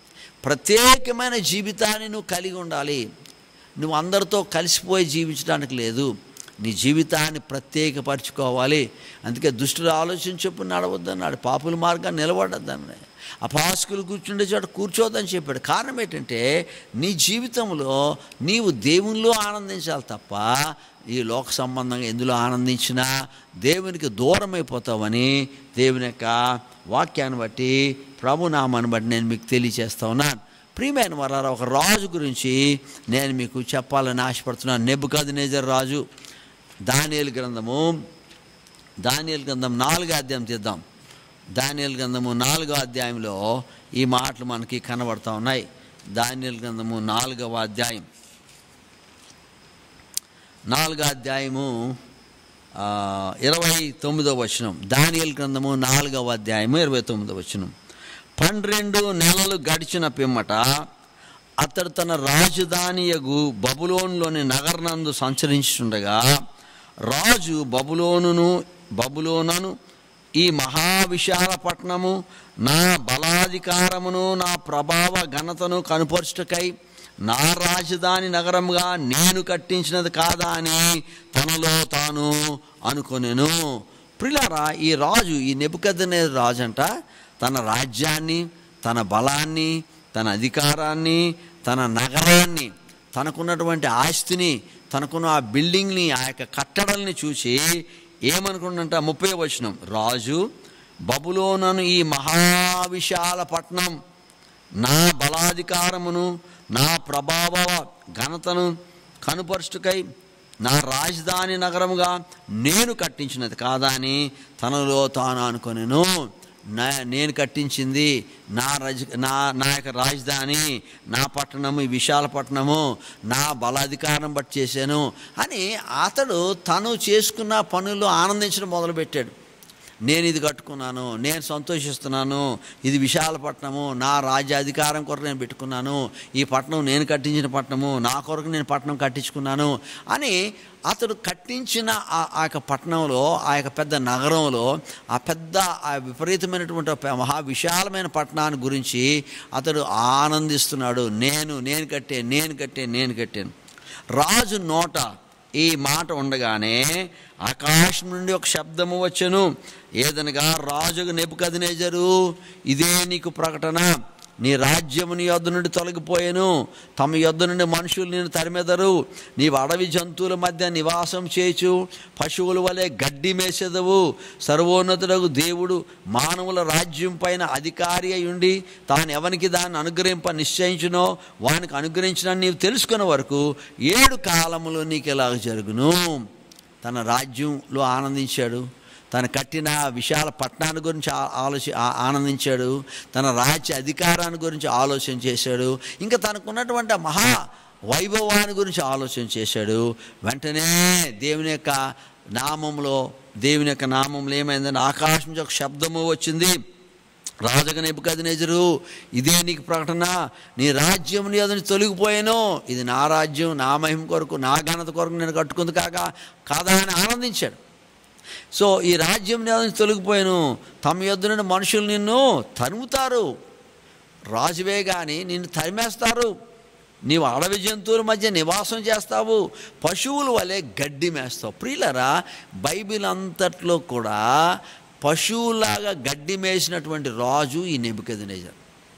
ప్రత్యేకమైన జీవితాన్ని నువ్వు కలిగి ఉండాలి నువ్వు అందరితో కలిసిపోయి జీవించడానికి లేదు నీ జీవితాన్ని ప్రత్యేకపరచుకోవాలి అందుకే దుష్టుల ఆలోచన చెప్పు నడవద్దన్నాడు పాపుల మార్గాన్ని నిలబడద్దన్నాడు అపాసకులు కూర్చుండే చోట కూర్చోవద్దని చెప్పాడు కారణం ఏంటంటే నీ జీవితంలో నీవు దేవునిలో ఆనందించాలి తప్ప ఈ లోక సంబంధంగా ఎందులో ఆనందించినా దేవునికి దూరం అయిపోతావని దేవుని యొక్క వాక్యాన్ని బట్టి ప్రభునామాన్ని బట్టి నేను మీకు తెలియచేస్తా ఉన్నాను ప్రియమైన వారారా ఒక రాజు గురించి నేను మీకు చెప్పాలని ఆశపడుతున్నాను నెబ్బుకాదు నేజర్ రాజు దానియలు గ్రంథము దానియలు గ్రంథం నాలుగో అధ్యాయం తీద్దాం దానియలు గ్రంథము నాలుగో అధ్యాయంలో ఈ మాటలు మనకి కనబడతా ఉన్నాయి దానియలు గ్రంథము నాలుగవ అధ్యాయం నాలుగో అధ్యాయము ఆ, ఇరవై తొమ్మిదో వచనం దానియల్ గ్రంథము నాలుగవ అధ్యాయము ఇరవై తొమ్మిదో వచనం పన్నెండు నెలలు గడిచిన పిమ్మట అతడు తన రాజధానియగు బబులోనులోని నగరనందు సంచరించుండగా రాజు బబులోనును బబులోనను ఈ మహావిశాల పట్టణము నా బలాధికారమును నా ప్రభావ ఘనతను కనుపరుచుటకై నా రాజధాని నగరముగా నేను కట్టించినది కాదా అని తనలో తాను అనుకొనెను ప్రిలారా ఈ రాజు ఈ నెబుకద్దనే రాజు అంట తన రాజ్యాన్ని తన బలాన్ని తన అధికారాన్ని తన నగరాన్ని తనకున్నటువంటి ఆస్తిని తనకున్న ఆ బిల్డింగ్ని ఆ యొక్క కట్టడల్ని చూసి ఏమనుకున్నంట ముప్పై వచనం రాజు బబులోనను ఈ మహావిశాల పట్నం నా బలాధికారమును నా ప్రభావ ఘనతను కనుపరుచుటకై నా రాజధాని నగరముగా నేను కట్టించినది కాదా అని తనలో తాను అనుకొనెను నా నేను కట్టించింది నా రజ నా నా యొక్క రాజధాని నా పట్టణము ఈ విశాల పట్టణము నా బలాధికారం బట్టి చేశాను అని అతడు తను చేసుకున్న పనుల్లో ఆనందించడం మొదలుపెట్టాడు నేను ఇది కట్టుకున్నాను నేను సంతోషిస్తున్నాను ఇది విశాలపట్నము నా రాజ్యాధికారం కొరకు నేను పెట్టుకున్నాను ఈ పట్టణం నేను కట్టించిన పట్టణము నా కొరకు నేను పట్టణం కట్టించుకున్నాను అని అతడు కట్టించిన ఆ ఆ యొక్క పట్టణంలో ఆ యొక్క పెద్ద నగరంలో ఆ పెద్ద ఆ విపరీతమైనటువంటి ఒక మహా విశాలమైన పట్టణాన్ని గురించి అతడు ఆనందిస్తున్నాడు నేను నేను కట్టే నేను కట్టే నేను కట్టాను రాజు నోట ఈ మాట ఉండగానే ఆకాశం నుండి ఒక శబ్దము వచ్చెను ఏదనగా రాజుకు నెప్పుకదినేజరు ఇదే నీకు ప్రకటన నీ రాజ్యము నీ యొద్ద నుండి తొలగిపోయాను తమ యొద్ద నుండి మనుషులు నేను తరిమెదరు నీవు అడవి జంతువుల మధ్య నివాసం చేయచు పశువుల వలె గడ్డి మేసెదవు సర్వోన్నతుడకు దేవుడు మానవుల రాజ్యం పైన అధికారి అయి ఉండి తాను ఎవరికి దాన్ని అనుగ్రహింప నిశ్చయించునో వానికి అనుగ్రహించిన నీవు తెలుసుకున్న వరకు ఏడు కాలములో నీకు ఇలాగ జరుగును తన రాజ్యంలో ఆనందించాడు తను కట్టిన విశాల పట్టణాన్ని గురించి ఆ- ఆలోచి ఆ- ఆనందించాడు తన రాజ్య అధికారాన్ని గురించి ఆలోచన చేశాడు ఇంకా తనకున్నటువంటి ఆ మహా వైభవాన్ని గురించి ఆలోచన చేశాడు వెంటనే దేవుని యొక్క నామంలో దేవుని యొక్క నామంలో ఏమైందంటే ఆకాశం నుంచి ఒక శబ్దము వచ్చింది రాజుగా నెబుకద్నెజరు ఇదే నీకు ప్రకటన నీ రాజ్యం నీ అదని తొలగిపోయాను ఇది నా రాజ్యం నా మహిమ కొరకు నా ఘనత కొరకు నేను కట్టుకుంది కాక కాదా అని ఆనందించాడు సో ఈ రాజ్యం నీ అదని తొలగిపోయాను తమ యొద్ద నుండి మనుషులు నిన్ను తరుముతారు రాజువే కానీ నిన్ను తరిమేస్తారు నీవు అడవి జంతువుల మధ్య నివాసం చేస్తావు పశువుల వలె గడ్డి మేస్తావు ప్రియులరా బైబిల్ అంతట్లో కూడా పశువులాగా గడ్డి మేసినటువంటి రాజు ఈ నెబుకెదనేజర్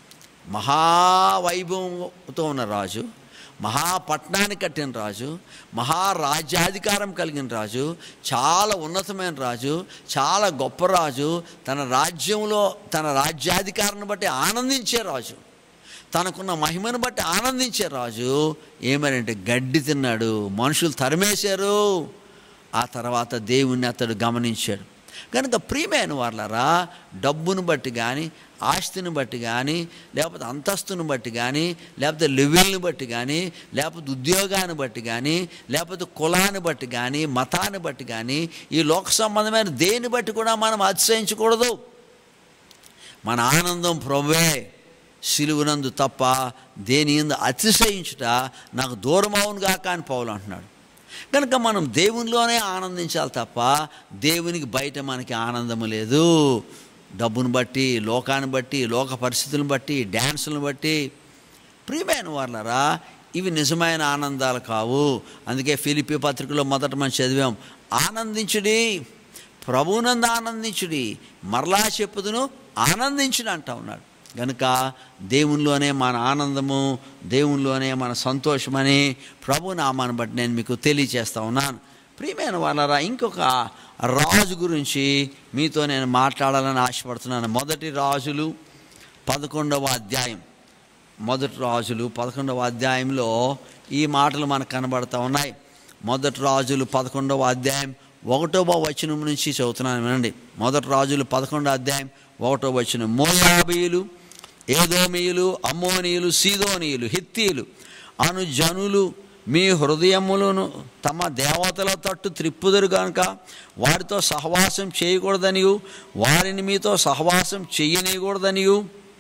మహావైభవంతో ఉన్న రాజు మహాపట్నాన్ని కట్టిన రాజు మహారాజ్యాధికారం కలిగిన రాజు చాలా ఉన్నతమైన రాజు చాలా గొప్ప రాజు తన రాజ్యంలో తన రాజ్యాధికారాన్ని బట్టి ఆనందించే రాజు తనకున్న మహిమను బట్టి ఆనందించే రాజు ఏమనంటే గడ్డి తిన్నాడు మనుషులు తరిమేశారు ఆ తర్వాత దేవుణ్ణి అతడు గమనించాడు కనుక ప్రియమైన వాళ్ళరా డబ్బును బట్టి కానీ ఆస్తిని బట్టి కానీ లేకపోతే అంతస్తుని బట్టి కానీ లేకపోతే లెవెల్ని బట్టి కానీ లేకపోతే ఉద్యోగాన్ని బట్టి కానీ లేకపోతే కులాన్ని బట్టి కానీ మతాన్ని బట్టి కానీ ఈ లోక సంబంధమైన దేని బట్టి కూడా మనం అతిశయించకూడదు మన ఆనందం ప్రభువే సిలువనందు తప్ప దేని ఎందు అతిశయించుట నాకు దూరం అవును గాక అని పౌలు అంటున్నాడు కనుక మనం దేవునిలోనే ఆనందించాలి తప్ప దేవునికి బయట మనకి ఆనందము లేదు డబ్బును బట్టి లోకాన్ని బట్టి లోక పరిస్థితులను బట్టి డ్యాన్సులను బట్టి ప్రియమైన వాళ్ళరా ఇవి నిజమైన ఆనందాలు కావు అందుకే ఫిలిపి పత్రికలో మొదట మనం చదివాం ఆనందించుడి ప్రభువునందు ఆనందించుడి మరలా చెప్పుదును ఆనందించుడు అంటా ఉన్నాడు కనుక దేవునిలోనే మన ఆనందము దేవునిలోనే మన సంతోషమని ప్రభు నామాన్ని బట్టి నేను మీకు తెలియచేస్తా ఉన్నాను ప్రియమైన వాళ్ళరా ఇంకొక రాజు గురించి మీతో నేను మాట్లాడాలని ఆశపడుతున్నాను మొదటి రాజులు పదకొండవ అధ్యాయం మొదటి రాజులు పదకొండవ అధ్యాయంలో ఈ మాటలు మనకు కనబడతా ఉన్నాయి మొదటి రాజులు పదకొండవ అధ్యాయం ఒకటవ వచనం నుంచి చదువుతున్నాను వినండి మొదటి రాజులు పదకొండవ అధ్యాయం ఒకటో వచనం మోయాబీయులు ఏదోమీయులు అమ్మోనీయులు సీదోనీయులు హిత్తీయులు అను జనులు మీ హృదయములను తమ దేవతల తట్టు త్రిప్పుదురు కనుక వారితో సహవాసం చేయకూడదనియు వారిని మీతో సహవాసం చెయ్యనీయకూడదనియు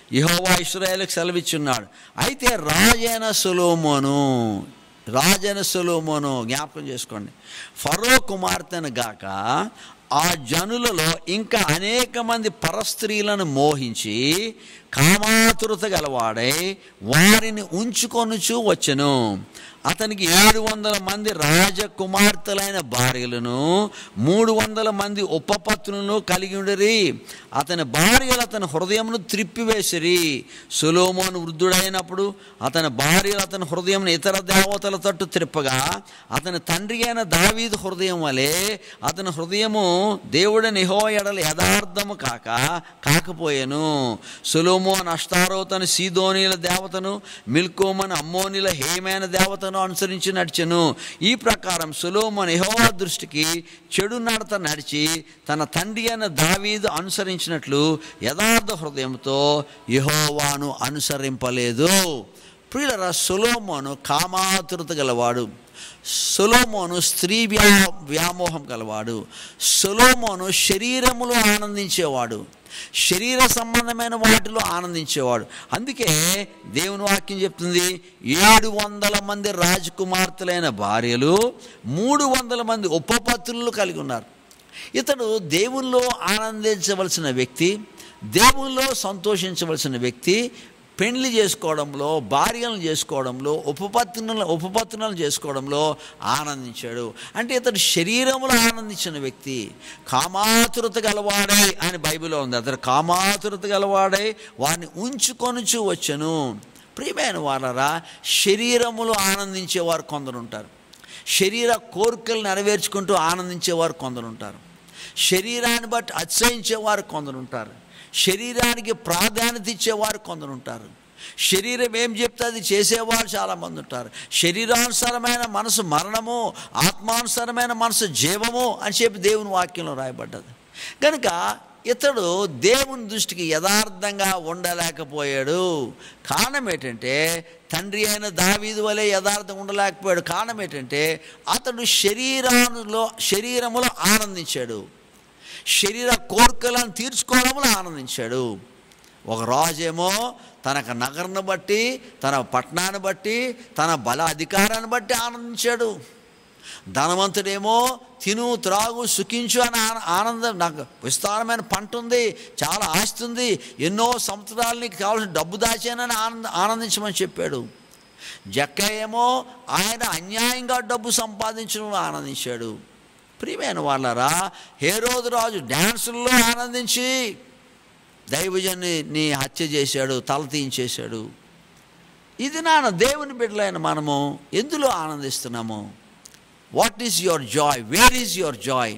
యెహోవా ఇస్రాయేల్కి సెలవిచ్చున్నాడు అయితే రాజైన సులోమోను రాజైన సులోమోను జ్ఞాపకం చేసుకోండి ఫరో కుమార్తెను గాక ఆ జనులలో ఇంకా అనేక మంది పరస్త్రీలను మోహించి కామాతురత గలవాడై వారిని ఉంచుకొనుచు వచ్చెను అతనికి ఏడు వందల మంది రాజకుమార్తెలైన భార్యలను మూడు వందల మంది ఉపపత్నులను కలిగి ఉండరి అతని భార్యలు అతని హృదయమును త్రిప్పివేసిరి సులోమోను వృద్ధుడైనప్పుడు అతని భార్యలు అతని హృదయం ఇతర దేవతల తట్టు త్రిప్పగా అతని తండ్రి అయిన దావీదు హృదయం వలె అతని హృదయము దేవుడని హో ఎడల యథార్థము కాక కాకపోయెను సులోమోన్ అష్టారోతను సీదోనీల దేవతను మిల్కోమన్ అమ్మోనిల హేమైన దేవతను అనుసరించి నడిచెను ఈ ప్రకారం సులోమోన్ యెహోవా దృష్టికి చెడు నడత నడిచి తన తండ్రి అయిన దావీదు అనుసరించినట్లు యథార్థ హృదయంతో యెహోవాను అనుసరింపలేదు ప్రియులరా సులోమోను కామాతురత గలవాడు సొలోమోను స్త్రీ వ్యా వ్యామోహం గలవాడు సొలోమోను శరీరములో ఆనందించేవాడు శరీర సంబంధమైన వాటిలో ఆనందించేవాడు అందుకే దేవుని వాక్యం చెప్తుంది ఏడు వందల మంది రాజకుమార్తెలైన భార్యలు మూడు వందల మంది ఉపపత్రులు కలిగి ఉన్నారు ఇతడు దేవుల్లో ఆనందించవలసిన వ్యక్తి దేవుల్లో సంతోషించవలసిన వ్యక్తి పెళ్లి చేసుకోవడంలో భార్యలను చేసుకోవడంలో ఉపపత్నులను ఉపపత్నులను చేసుకోవడంలో ఆనందించాడు అంటే ఇతడు శరీరంలో ఆనందించిన వ్యక్తి కామాతురత గలవాడై అని బైబిల్లో ఉంది అతడు కామాతురత గలవాడై వారిని ఉంచుకొనుచు వచ్చను ప్రియమైన వాళ్ళరా శరీరములో ఆనందించేవారు కొందరు ఉంటారు శరీర కోరికలు నెరవేర్చుకుంటూ ఆనందించేవారు కొందరు ఉంటారు శరీరాన్ని బట్టి అతిశయించేవారు కొందరు ఉంటారు శరీరానికి ప్రాధాన్యత ఇచ్చేవారు కొందరు ఉంటారు శరీరం ఏం చెప్తే అది చేసేవారు చాలామంది ఉంటారు శరీరానుసారమైన మనసు మరణము ఆత్మానుసారమైన మనసు జీవము అని చెప్పి దేవుని వాక్యంలో రాయబడ్డది కనుక ఇతడు దేవుని దృష్టికి యథార్థంగా ఉండలేకపోయాడు కారణం ఏంటంటే తండ్రి అయిన దావీదు వలె యథార్థంగా ఉండలేకపోయాడు కారణం ఏంటంటే అతడు శరీరానులో శరీరములో ఆనందించాడు శరీర కోరికలను తీర్చుకోవడంలో ఆనందించాడు ఒక రాజేమో తనకు నగరను బట్టి తన పట్టణాన్ని బట్టి తన బల అధికారాన్ని బట్టి ఆనందించాడు ధనవంతుడేమో తిను త్రాగు సుఖించు అని ఆన- ఆనందం నాకు విస్తారమైన పంట ఉంది చాలా ఆస్తి ఉంది ఎన్నో సంవత్సరాలు నీకు కావాల్సిన డబ్బు దాచానని ఆనంద ఆనందించమని చెప్పాడు జక్క ఏమో ఆయన అన్యాయంగా డబ్బు సంపాదించడంలో ఆనందించాడు ప్రియమైన వాళ్ళరా హేరోదు రాజు డ్యాన్సుల్లో ఆనందించి దైవజన్ని నీ హత్య చేశాడు తల తీయించేశాడు ఇది నాన్న దేవుని బిడ్డలైన మనము ఎందులో ఆనందిస్తున్నాము what is your joy where is your joy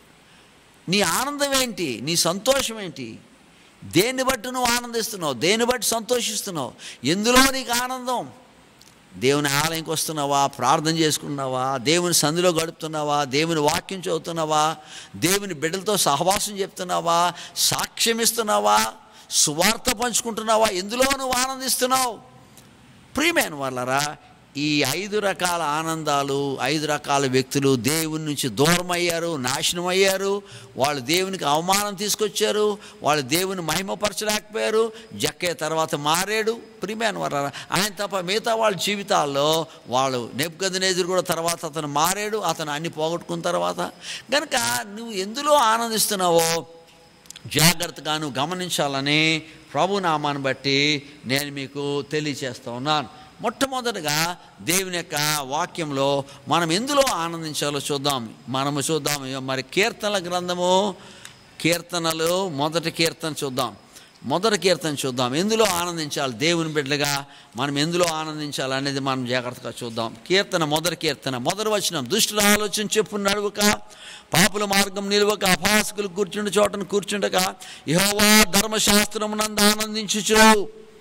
నీ ఆనందం ఏంటి నీ సంతోషం ఏంటి దేన్ని బట్టి నువ్వు ఆనందిస్తున్నావు దేన్ని బట్టి సంతోషిస్తున్నావు ఎందులో నీకు ఆనందం దేవుని ఆలయంకి వస్తున్నావా ప్రార్థన చేసుకున్నావా దేవుని సంధిలో గడుపుతున్నావా దేవుని వాక్యం చదువుతున్నావా దేవుని బిడ్డలతో సహవాసం చెప్తున్నావా సాక్ష్యం ఇస్తున్నావా సువార్త పంచుకుంటున్నావా ఎందులో నువ్వు ఆనందిస్తున్నావు ప్రియమైన వాళ్ళరా ఈ ఐదు రకాల ఆనందాలు ఐదు రకాల వ్యక్తులు దేవుని నుంచి దూరం అయ్యారు నాశనం అయ్యారు వాళ్ళు దేవునికి అవమానం తీసుకొచ్చారు వాళ్ళు దేవుని మహిమపరచలేకపోయారు జక్కే తర్వాత మారాడు ప్రియమైన వాళ్ళరా ఆయన తప్ప మిగతా వాళ్ళ జీవితాల్లో వాళ్ళు నెప్పుగదినేదురు కూడా తర్వాత అతను మారాడు అతను అన్ని పోగొట్టుకున్న తర్వాత కనుక నువ్వు ఎందులో ఆనందిస్తున్నావో జాగ్రత్తగా నువ్వు గమనించాలని ప్రభు నామాన్ని బట్టి నేను మీకు తెలియచేస్తా ఉన్నాను మొట్టమొదటిగా దేవుని యొక్క వాక్యంలో మనం ఎందులో ఆనందించాలో చూద్దాం మనము చూద్దాం మరి కీర్తనల గ్రంథము కీర్తనలు మొదటి కీర్తన చూద్దాం మొదటి కీర్తన చూద్దాం ఎందులో ఆనందించాలి దేవుని బిడ్డగా మనం ఎందులో ఆనందించాలి అనేది మనం జాగ్రత్తగా చూద్దాం కీర్తన మొదటి కీర్తన మొదటి వచనం దుష్టుల ఆలోచన చెప్పు నడువక పాపుల మార్గం నిలువక అపాసకులు కూర్చుండ చోటను కూర్చుండక యహోవా ధర్మశాస్త్రమునందు ఆనందించుచు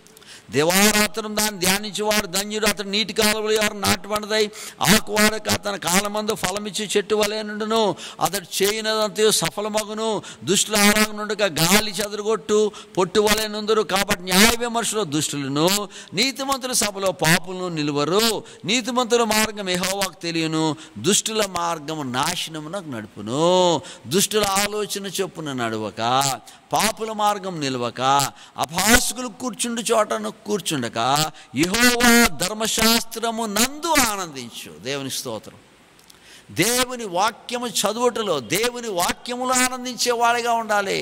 దివారాత్రం దాన్ని ధ్యానించేవాడు ధన్యుడు అతడు నీటి కాలువలు ఎవరు నాటుబడదాయి ఆకువాడక అతని కాలమందు ఫలమిచ్చి చెట్టు వలె నుండును అతడు చేయనదంతే సఫలమగును దుష్టుల ఆరాగం నుండక గాలి చెదరగొట్టు పొట్టు వలె నుందురు కాబట్టి న్యాయ విమర్శలో దుష్టులను నీతిమంతుల సభలో పాపులను నిలువరు నీతిమంతుల మార్గం ఎహోవాకు తెలియను దుష్టుల మార్గము నాశనమునకు నడుపును దుష్టుల ఆలోచన చొప్పున నడవక పాపుల మార్గం నిలవక అభాసుకులు కూర్చుండు చోటను కూర్చుండక యెహోవా ధర్మశాస్త్రము నందు ఆనందించు దేవుని స్తోత్రం దేవుని వాక్యము చదువుటలో దేవుని వాక్యములో ఆనందించేవాడిగా ఉండాలి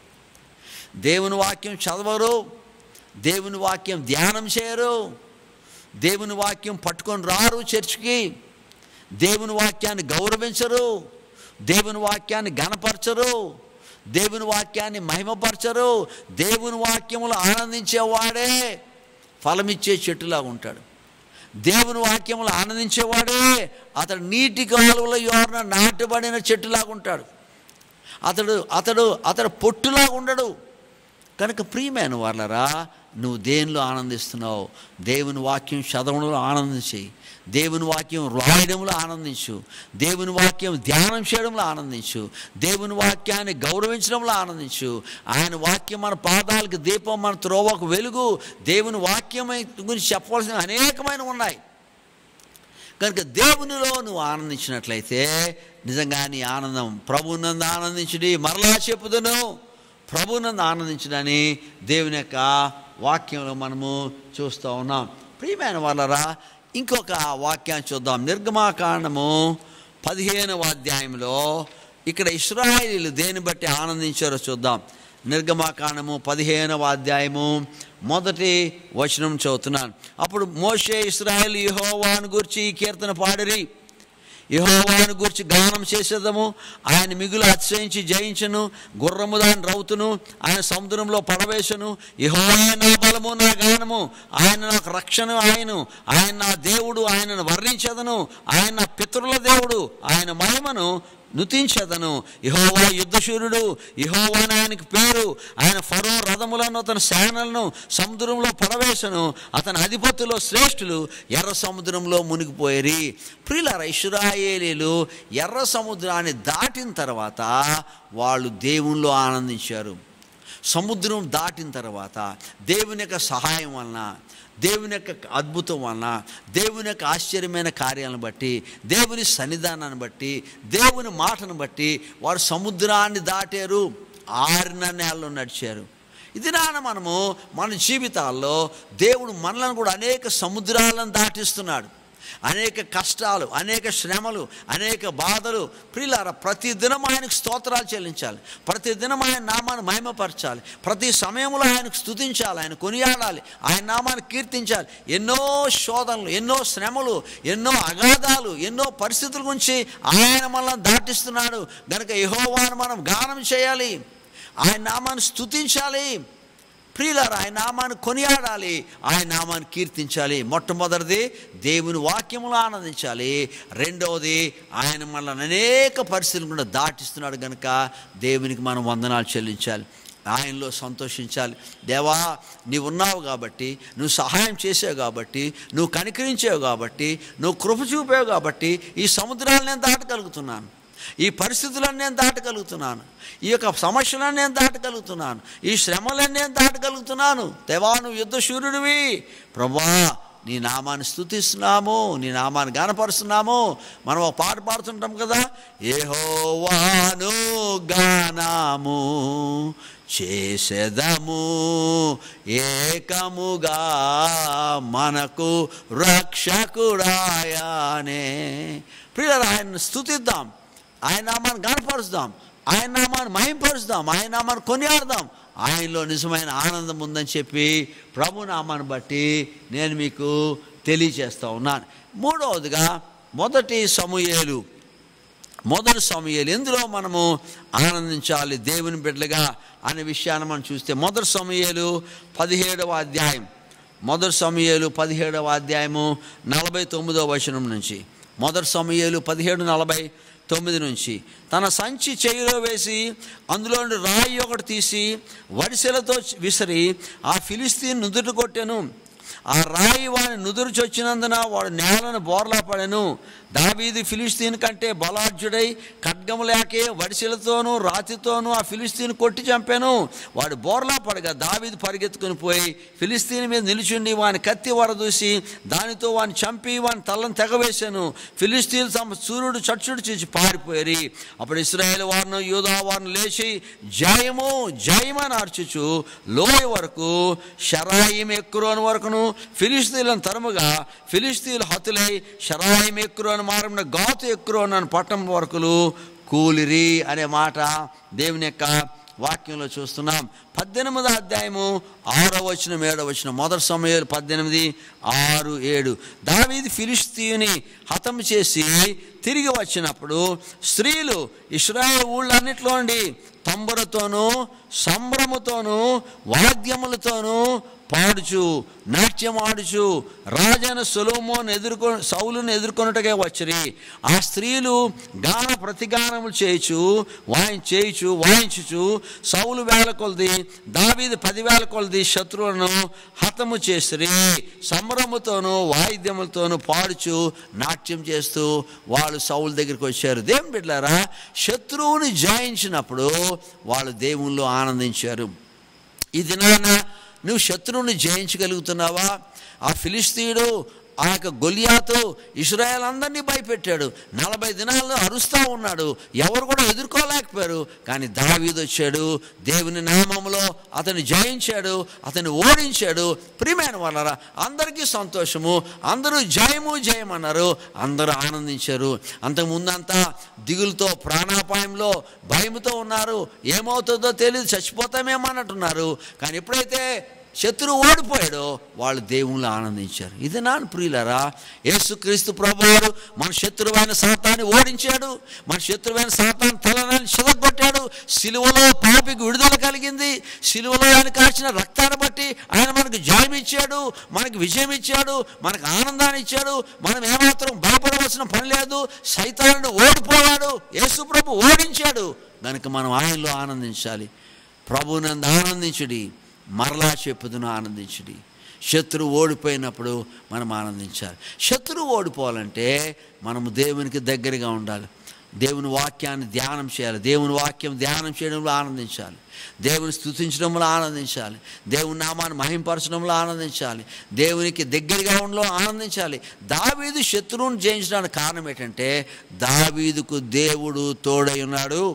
దేవుని వాక్యం చదవరు దేవుని వాక్యం ధ్యానం చేయరు దేవుని వాక్యం పట్టుకొని రారు చర్చికి దేవుని వాక్యాన్ని గౌరవించరు దేవుని వాక్యాన్ని గణపరచరు దేవుని వాక్యాన్ని మహిమపరచరు దేవుని వాక్యములు ఆనందించేవాడే ఫలమిచ్చే చెట్టులా ఉంటాడు దేవుని వాక్యములు ఆనందించేవాడే అతడు నీటి కాలువల యోరన నాటబడిన చెట్టులాగా ఉంటాడు అతడు అతడు అతడు పొట్టులాగా ఉండడు కనుక ప్రియమైన వాళ్ళరా నువ్వు దేనిలో ఆనందిస్తున్నావు దేవుని వాక్యం చదవడంలో ఆనందించి దేవుని వాక్యం రాయడంలో ఆనందించు దేవుని వాక్యం ధ్యానం చేయడంలో ఆనందించు దేవుని వాక్యాన్ని గౌరవించడంలో ఆనందించు ఆయన వాక్యం మన పాదాలకు దీపం మన త్రోవకు వెలుగు దేవుని వాక్యం గురించి చెప్పవలసిన అనేకమైన ఉన్నాయి కనుక దేవునిలో నువ్వు ఆనందించినట్లయితే నిజంగా నీ ఆనందం ప్రభునందు ఆనందించుడి మరలా చెప్పుదును ప్రభునందు ఆనందించడని దేవుని యొక్క వాక్యంలో మనము చూస్తూ ఉన్నాం ప్రియమైన వాళ్ళరా ఇంకొక వాక్యాన్ని చూద్దాం నిర్గమాకాండము పదిహేనవ అధ్యాయంలో ఇక్కడ ఇస్రాయేలీలు దేని బట్టి ఆనందించారో చూద్దాం నిర్గమాకాండము పదిహేనవ అధ్యాయము మొదటి వచనం చదువుతున్నాను అప్పుడు మోషే ఇస్రాయేల్ యెహోవాను గురించి ఈ కీర్తన పాడిరి యెహోవాను గురించి గానం చేసేదము ఆయన మిగులు అతిశయించి జయించను గుర్రము దాని రౌతును ఆయన సముద్రంలో పడవేశను యెహోవా నా బలము నా గానము ఆయన నాకు రక్షణ ఆయను ఆయన నా దేవుడు ఆయనను వర్ణించదను ఆయన నా పితరుల దేవుడు ఆయన మహిమను నుతించదను యహోవా యుద్ధశూరుడు యహోవా అని ఆయనకి పేరు ఆయన ఫరో రథములను అతని సేనలను సముద్రంలో పడవేశను అతని అధిపతులో శ్రేష్ఠులు ఎర్ర సముద్రంలో మునిగిపోయేరి ప్రియులార ఇష్రాయేలీలు ఎర్ర సముద్రాన్ని దాటిన తర్వాత వాళ్ళు దేవునిలో ఆనందించారు సముద్రం దాటిన తర్వాత దేవుని యొక్క సహాయం వలన దేవుని యొక్క అద్భుతం వలన దేవుని యొక్క ఆశ్చర్యమైన కార్యాలను బట్టి దేవుని సన్నిధానాన్ని బట్టి దేవుని మాటను బట్టి వారు సముద్రాన్ని దాటారు ఆరిన నేలలో నడిచారు ఇది నాన్న మనము మన జీవితాల్లో దేవుడు మనలను కూడా అనేక సముద్రాలను దాటిస్తున్నాడు అనేక కష్టాలు అనేక శ్రమలు అనేక బాధలు ప్రియులార ప్రతి దినం ఆయనకు స్తోత్రాలు చెల్లించాలి ప్రతి దినం ఆయన నామాన్ని మహిమపరచాలి ప్రతి సమయంలో ఆయనకు స్తుతించాలి ఆయన కొనియాడాలి ఆయన నామాన్ని కీర్తించాలి ఎన్నో శోధనలు ఎన్నో శ్రమలు ఎన్నో అగాధాలు ఎన్నో పరిస్థితుల గురించి ఆయన మనల్ని దాటిస్తున్నాడు గనుక యహోవాను మనం గానం చేయాలి ఆయన నామాన్ని స్తుతించాలి ప్రియులారా ఆయన నామాన్ని కొనియాడాలి ఆయన నామాన్ని కీర్తించాలి మొట్టమొదటిది దేవుని వాక్యములు ఆనందించాలి రెండవది ఆయన మనల్ని అనేక పరిస్థితులు కూడా దాటిస్తున్నాడు కనుక దేవునికి మనం వందనాలు చెల్లించాలి ఆయనలో సంతోషించాలి దేవా నీవు ఉన్నావు కాబట్టి నువ్వు సహాయం చేసావు కాబట్టి నువ్వు కనికరించావు కాబట్టి నువ్వు కృప చూపావు కాబట్టి ఈ సముద్రాలు నేను దాటగలుగుతున్నాను ఈ పరిస్థితులను నేను దాటగలుగుతున్నాను ఈ యొక్క సమస్యలను నేను దాటగలుగుతున్నాను ఈ శ్రమలను నేను దాటగలుగుతున్నాను దేవా నువ్వు యుద్ధ శూరుడివి ప్రభా నీ నామాన్ని స్తుతిస్తున్నాము నీ నామాన్ని గానపరుస్తున్నాము మనం ఒక పాట పాడుతుంటాం కదా ఏహోవాను గానాము చేసేదము ఏకముగా మనకు రక్షకుడాయానే ప్రియుల ఆయన స్తుతిద్దాం ఆయన నామాన్ని గనపరుస్తాం ఆయన నామాన్ని మహింపరుస్తాం ఆయన నామాన్ని కొనియాడదాం ఆయనలో నిజమైన ఆనందం ఉందని చెప్పి ప్రభు నామాన్ని బట్టి నేను మీకు తెలియచేస్తా ఉన్నాను మూడవదిగా మొదటి సమూయేలు మొదటి సమయాలు ఎందులో మనము ఆనందించాలి దేవుని బిడ్డలుగా అనే విషయాన్ని మనం చూస్తే మొదటి సమయాలు పదిహేడవ అధ్యాయం మొదటి సమయాలు పదిహేడవ అధ్యాయము నలభై తొమ్మిదవ వచనం నుంచి మొదటి సమయాలు పదిహేడు నలభై తొమ్మిది నుంచి తన సంచి చేయిలో వేసి అందులో నుండి రాయి ఒకటి తీసి వడిసెలతో విసిరి ఆ ఫిలిస్తీన్ నుదురు కొట్టెను ఆ రాయి వాని నుదురు చొచ్చినందున వాడు నేలను బోర్లా పడెను దావీది ఫిలిస్తీన్ కంటే బలాఢ్యుడై ఖడ్గము లేకే వడిసెలతోనూ రాతితోనూ ఆ ఫిలిస్తీన్ కొట్టి చంపాను వాడు బోర్లా పడగా దావీదు పరిగెత్తుకుని పోయి ఫిలిస్తీన్ మీద నిలుచుండి వాని కత్తి వరదూసి దానితో వాని చంపి వాని తలను తెగవేశాను ఫిలిస్తీన్ తమ సూర్యుడు చచ్చుడు చేసి పారిపోయారు అప్పుడు ఇస్రాయేల్ వారిని యూదా వారిని లేచి జయము జయమని అర్చుచు లోయ వరకు షరాయిం ఎక్కురోని వరకును ఫిలిస్తీన్లను తరముగా ఫిలిస్తీన్లు హతులై షరాయిం ఎక్కురోని మారమున గాతు ఎక్కురోని అని పట్టం వరకులు కూలిరి అనే మాట దేవుని యొక్క వాక్యంలో చూస్తున్నాం పద్దెనిమిదో అధ్యాయము ఆరో వచనం ఏడో వచనం మొదటి సమయాలు పద్దెనిమిది ఆరు ఏడు దావీది ఫిలిస్తీని హతం చేసి తిరిగి వచ్చినప్పుడు స్త్రీలు ఇస్రాయేల్ ఊళ్ళన్నిట్లో నుండి తంబురతోనూ సంభ్రమతోనూ వాద్యములతోనూ పాడుచు నాట్యం ఆడుచు రాజైన సొలోమోన్ ఎదుర్కొ సౌలును ఎదుర్కొనుటగా వచ్చిరి ఆ స్త్రీలు గాన ప్రతిగానములు చేయుచు వాయి చేయుచు వాయించుచు సౌలు వేల కొలది దావీది పదివేల కొలది శత్రువులను హతము చేసిరి సంబరముతోనూ వాయిద్యములతోనూ పాడుచు నాట్యం చేస్తూ వాళ్ళు సౌలు దగ్గరికి వచ్చారు దేవుని బిడ్డారా శత్రువుని జయించినప్పుడు వాళ్ళు దేవుళ్ళు ఆనందించారు ఈ దినాన నువ్వు శత్రువుని జయించగలుగుతున్నావా ఆ ఫిలిస్తీయుడు ఆ యొక్క గొలియాతో ఇస్రాయల్ అందరినీ భయపెట్టాడు నలభై దినాల్లో అరుస్తూ ఉన్నాడు ఎవరు కూడా ఎదుర్కోలేకపోయారు కానీ దావీదు వచ్చాడు దేవుని నామంలో అతన్ని జయించాడు అతన్ని ఓడించాడు ప్రియమైన వాళ్ళరా అందరికీ సంతోషము అందరూ జయము జయం అన్నారు అందరూ ఆనందించారు అంతకుముందంతా దిగులతో ప్రాణాపాయంలో భయంతో ఉన్నారు ఏమవుతుందో తెలియదు చచ్చిపోతామేమో అన్నట్టున్నారు కానీ ఎప్పుడైతే శత్రువు ఓడిపోయాడో వాళ్ళు దేవుళ్ళు ఆనందించారు ఇది నాన్న ప్రియులరా యేసుక్రీస్తు ప్రభువారు మన శత్రువైన సాతాన్ని ఓడించాడు మన శత్రువైన సాతాన్ని తలని చిదగొట్టాడు సిలువలో పాపికి విడుదల కలిగింది సిలువలో ఆయన కాచిన రక్తాన్ని బట్టి ఆయన మనకు జయం ఇచ్చాడు మనకు విజయం ఇచ్చాడు మనకు ఆనందాన్ని ఇచ్చాడు మనం ఏమాత్రం భయపడవలసిన పని లేదు సైతాన్ని ఓడిపోయాడు యేసు ప్రభు ఓడించాడు కనుక మనం ఆయనలో ఆనందించాలి ప్రభునందు ఆనందించుడి మరలా చెప్పుదును ఆనందించుడి శత్రువు ఓడిపోయినప్పుడు మనం ఆనందించాలి శత్రువు ఓడిపోవాలంటే మనము దేవునికి దగ్గరగా ఉండాలి దేవుని వాక్యాన్ని ధ్యానం చేయాలి దేవుని వాక్యం ధ్యానం చేయడంలో ఆనందించాలి దేవుని స్థుతించడంలో ఆనందించాలి దేవుని నామాన్ని మహింపరచడంలో ఆనందించాలి దేవునికి దగ్గరగా ఉండలో ఆనందించాలి దావీదు శత్రువుని జయించడానికి కారణం ఏంటంటే దావీదుకు దేవుడు తోడై ఉన్నాడు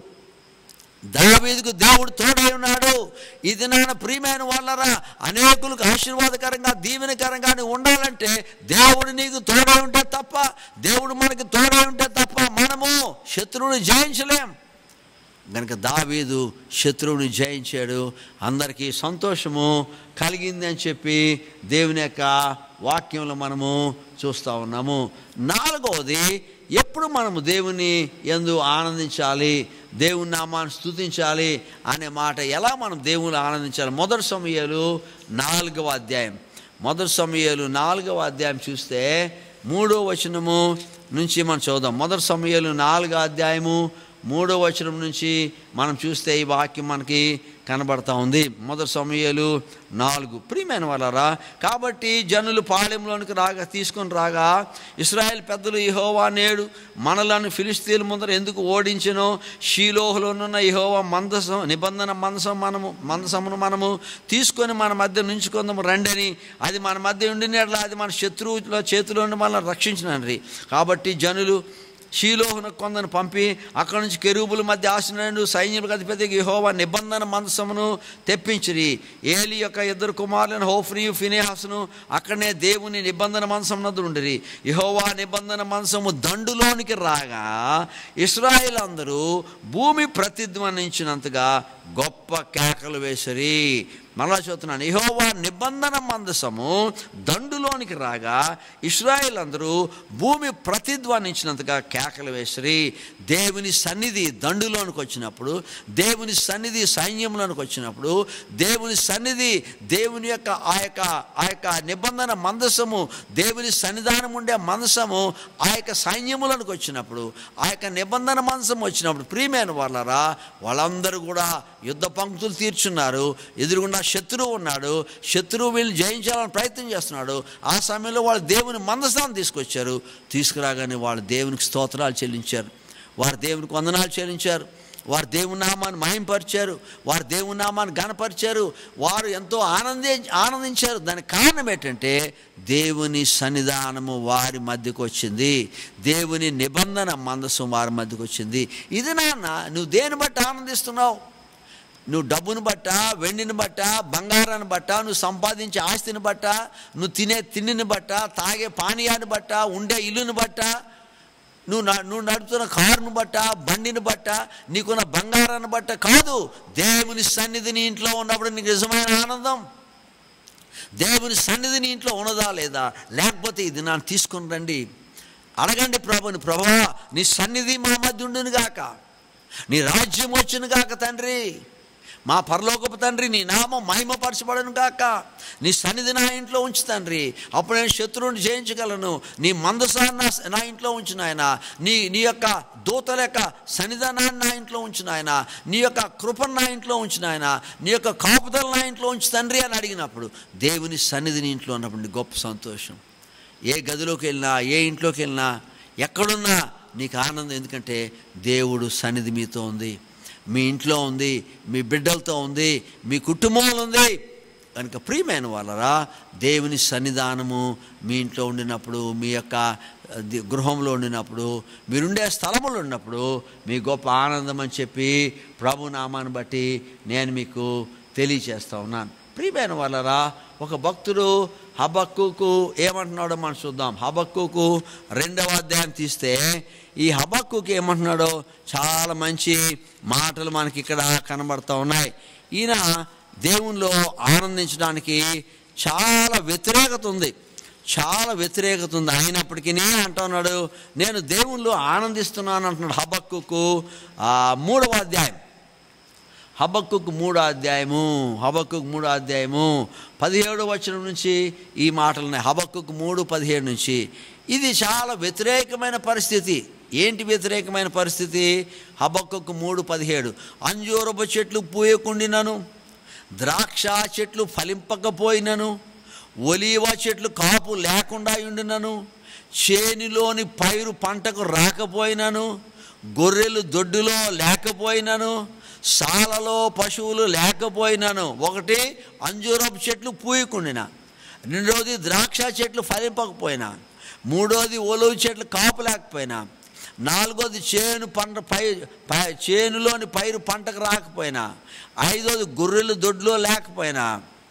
దావీదుకు దేవుడు తోడై ఉన్నాడు ఇది నాన్న ప్రియమైన వాళ్ళరా అనేకులకు ఆశీర్వాదకరంగా దీవెనకరంగా నువ్వు ఉండాలంటే దేవుడు నీకు తోడై ఉంటే తప్ప దేవుడు మనకి తోడై ఉంటే తప్ప మనము శత్రువుని జయించలేం కనుక దావీదు శత్రువుని జయించాడు అందరికీ సంతోషము కలిగింది అని చెప్పి దేవుని యొక్క వాక్యంలో మనము చూస్తూ ఉన్నాము నాలుగవది ఎప్పుడు మనము దేవుని ఎందు ఆనందించాలి దేవుని నామాన్ని స్తుతించాలి అనే మాట ఎలా మనం దేవుని ఆనందించాలి మొదటి సమయాలు నాలుగవ అధ్యాయం మొదటి సమయాలు నాలుగవ అధ్యాయం చూస్తే మూడో వచనము నుంచి మనం చూద్దాం మొదటి సమయాలు నాలుగో అధ్యాయము మూడో వచనం నుంచి మనం చూస్తే ఈ వాక్యం మనకి కనబడతా ఉంది మొదటి సమయాలు నాలుగు ప్రియమైన వాళ్ళరా కాబట్టి జనులు పాళెంలోనికి రాగా తీసుకొని రాగా ఇస్రాయేల్ పెద్దలు ఇహోవా నేడు మనలను ఫిలిస్తీన్ల ముందర ఎందుకు ఓడించను షీలోహులోనున్న ఇహోవా మందసం నిబంధన మందసం మనము మందసమును మనము తీసుకొని మన మధ్య నుంచుకుందాము రండని అది మన మధ్య ఉండినట్ల అది మన శత్రువుల చేతిలో నుండి మనల్ని రక్షించినండి కాబట్టి జనులు షీలోహున కొందరు పంపి అక్కడి నుంచి కెరూబుల మధ్య ఆశనుడు సైన్యులకు అధిపతికి యెహోవా నిబంధన మందసమును తెప్పించిరి ఏలి యొక్క ఇద్దరు కుమారులను హోఫ్రియు ఫినేహాసును అక్కడనే దేవుని నిబంధన మందసం నద్దు ఉండిరి యెహోవా నిబంధన మందసము దండులోనికి రాగా ఇస్రాయేల్ అందరూ భూమి ప్రతిధ్వనించినంతగా గొప్ప కేకలు వేసరి మరలా చూస్తున్నాను యెహోవా నిబంధన మందసము దండులోనికి రాగా ఇస్రాయేల్ అందరూ భూమి ప్రతిధ్వనించినంతగా కేకలు వేసిరి దేవుని సన్నిధి దండులోనికి వచ్చినప్పుడు దేవుని సన్నిధి సైన్యంలోనికి వచ్చినప్పుడు దేవుని సన్నిధి దేవుని యొక్క ఆ యొక్క ఆ యొక్క నిబంధన మందసము దేవుని సన్నిధానం ఉండే మందసము ఆ యొక్క సైన్యములకు వచ్చినప్పుడు ఆ యొక్క నిబంధన మందసం వచ్చినప్పుడు ప్రియమైన వాళ్ళరా వాళ్ళందరూ కూడా యుద్ధ పంక్తులు తీర్చున్నారు ఎదురుగుండా శత్రువు ఉన్నాడు శత్రువు వీళ్ళు జయించాలని ప్రయత్నం చేస్తున్నాడు ఆ సమయంలో వాళ్ళు దేవుని మందసాన్ని తీసుకొచ్చారు తీసుకురాగానే వాళ్ళు దేవునికి స్తోత్రాలు చెల్లించారు వారు దేవునికి వందనాలు చెల్లించారు వారు దేవుని నామాన్ని మహింపరిచారు వారు దేవుని నామాన్ని గణపరిచారు వారు ఎంతో ఆనంది ఆనందించారు దానికి కారణం ఏంటంటే దేవుని సన్నిధానము వారి మధ్యకు వచ్చింది దేవుని నిబంధన మందసం వారి మధ్యకు వచ్చింది ఇది నాన్న నువ్వు దేని బట్టి ఆనందిస్తున్నావు నువ్వు డబ్బును బట్ట వెండిని బట్ట బంగారాన్ని బట్ట నువ్వు సంపాదించే ఆస్తిని బట్ట నువ్వు తినే తిండిని బట్ట తాగే పానీయాన్ని బట్ట ఉండే ఇల్లుని బట్ట నువ్వు న- నువ్వు నడుపుతున్న కారును బట్ట బండిని బట్ట నీకున్న బంగారాన్ని బట్ట కాదు దేవుని సన్నిధి నీ ఇంట్లో ఉన్నప్పుడు నీకు నిజమైన ఆనందం దేవుని సన్నిధి నీ ఇంట్లో ఉన్నదా లేదా లేకపోతే ఇది నన్ను తీసుకుని రండి అడగండి ప్రభుని ప్రభా నీ సన్నిధి మా మధ్య ఉండును గాక నీ రాజ్యం వచ్చును గాక తండ్రి మా పరలోకపు తండ్రి నీ నామం మహిమపరచబడను గాక నీ సన్నిధి నా ఇంట్లో ఉంచు తండ్రి అప్పుడు నేను శత్రువుని జయించగలను నీ మందసాన్ని నా- నా ఇంట్లో ఉంచు నాయన నీ నీ యొక్క దూతల యొక్క సన్నిధానాన్ని నా ఇంట్లో ఉంచు నాయన నీ యొక్క కృపను నా ఇంట్లో ఉంచు నాయన నీ యొక్క కాపుదల నా ఇంట్లో ఉంచు తండ్రి అని అడిగినప్పుడు దేవుని సన్నిధి నీ ఇంట్లో ఉన్నప్పుడు నీ గొప్ప సంతోషం ఏ గదిలోకి వెళ్ళినా ఏ ఇంట్లోకి వెళ్ళినా ఎక్కడున్నా నీకు ఆనందం ఎందుకంటే దేవుడు సన్నిధి మీతో ఉంది మీ ఇంట్లో ఉంది మీ బిడ్డలతో ఉంది మీ కుటుంబంలో ఉంది కనుక ప్రియమైన వాళ్ళరా దేవుని సన్నిధానము మీ ఇంట్లో ఉండినప్పుడు మీ యొక్క ది- గృహంలో ఉండినప్పుడు మీరుండే స్థలములో ఉన్నప్పుడు మీ గొప్ప ఆనందం అని చెప్పి ప్రభు నామాన్ని బట్టి నేను మీకు తెలియచేస్తా ఉన్నాను ప్రియమైన వాళ్ళరా ఒక భక్తుడు హబక్కుకు ఏమంటున్నాడో మనం చూద్దాం హబక్కుకు రెండవ అధ్యాయం తీస్తే ఈ హబక్కుకి ఏమంటున్నాడో చాలా మంచి మాటలు మనకి ఇక్కడ కనబడతా ఉన్నాయి ఈయన దేవునిలో ఆనందించడానికి చాలా వ్యతిరేకత ఉంది చాలా వ్యతిరేకత ఉంది అయినప్పటికీ అంటున్నాడు నేను దేవునిలో ఆనందిస్తున్నాను అంటున్నాడు హబక్కుకు ఆ, మూడవ అధ్యాయం హబక్కుకు మూడో అధ్యాయము హబక్కుకు మూడో అధ్యాయము పదిహేడు వచనం నుంచి ఈ మాటలున్నాయి హబక్కుకు మూడు పదిహేడు నుంచి ఇది చాలా వ్యతిరేకమైన పరిస్థితి ఏంటి వ్యతిరేకమైన పరిస్థితి హబక్కుకు మూడు పదిహేడు అంజూరపు చెట్లు పూయకుండినను ద్రాక్ష చెట్లు ఫలింపకపోయినను ఒలీవ చెట్లు కాపు లేకుండా ఉండినను చేనిలోని పైరు పంటకు రాకపోయినను గొర్రెలు దొడ్డులో లేకపోయినను సాలలో పశువులు లేకపోయినను ఒకటి అంజూరపు చెట్లు పూయకుండిన రెండోది ద్రాక్ష చెట్లు ఫలింపకపోయినా మూడోది ఒలువు చెట్లు కాపు లేకపోయినా నాలుగోది చేను పంట పై పై చేనులోని పైరు పంటకు రాకపోయినా ఐదోది గొర్రెలు దొడ్లో లేకపోయినా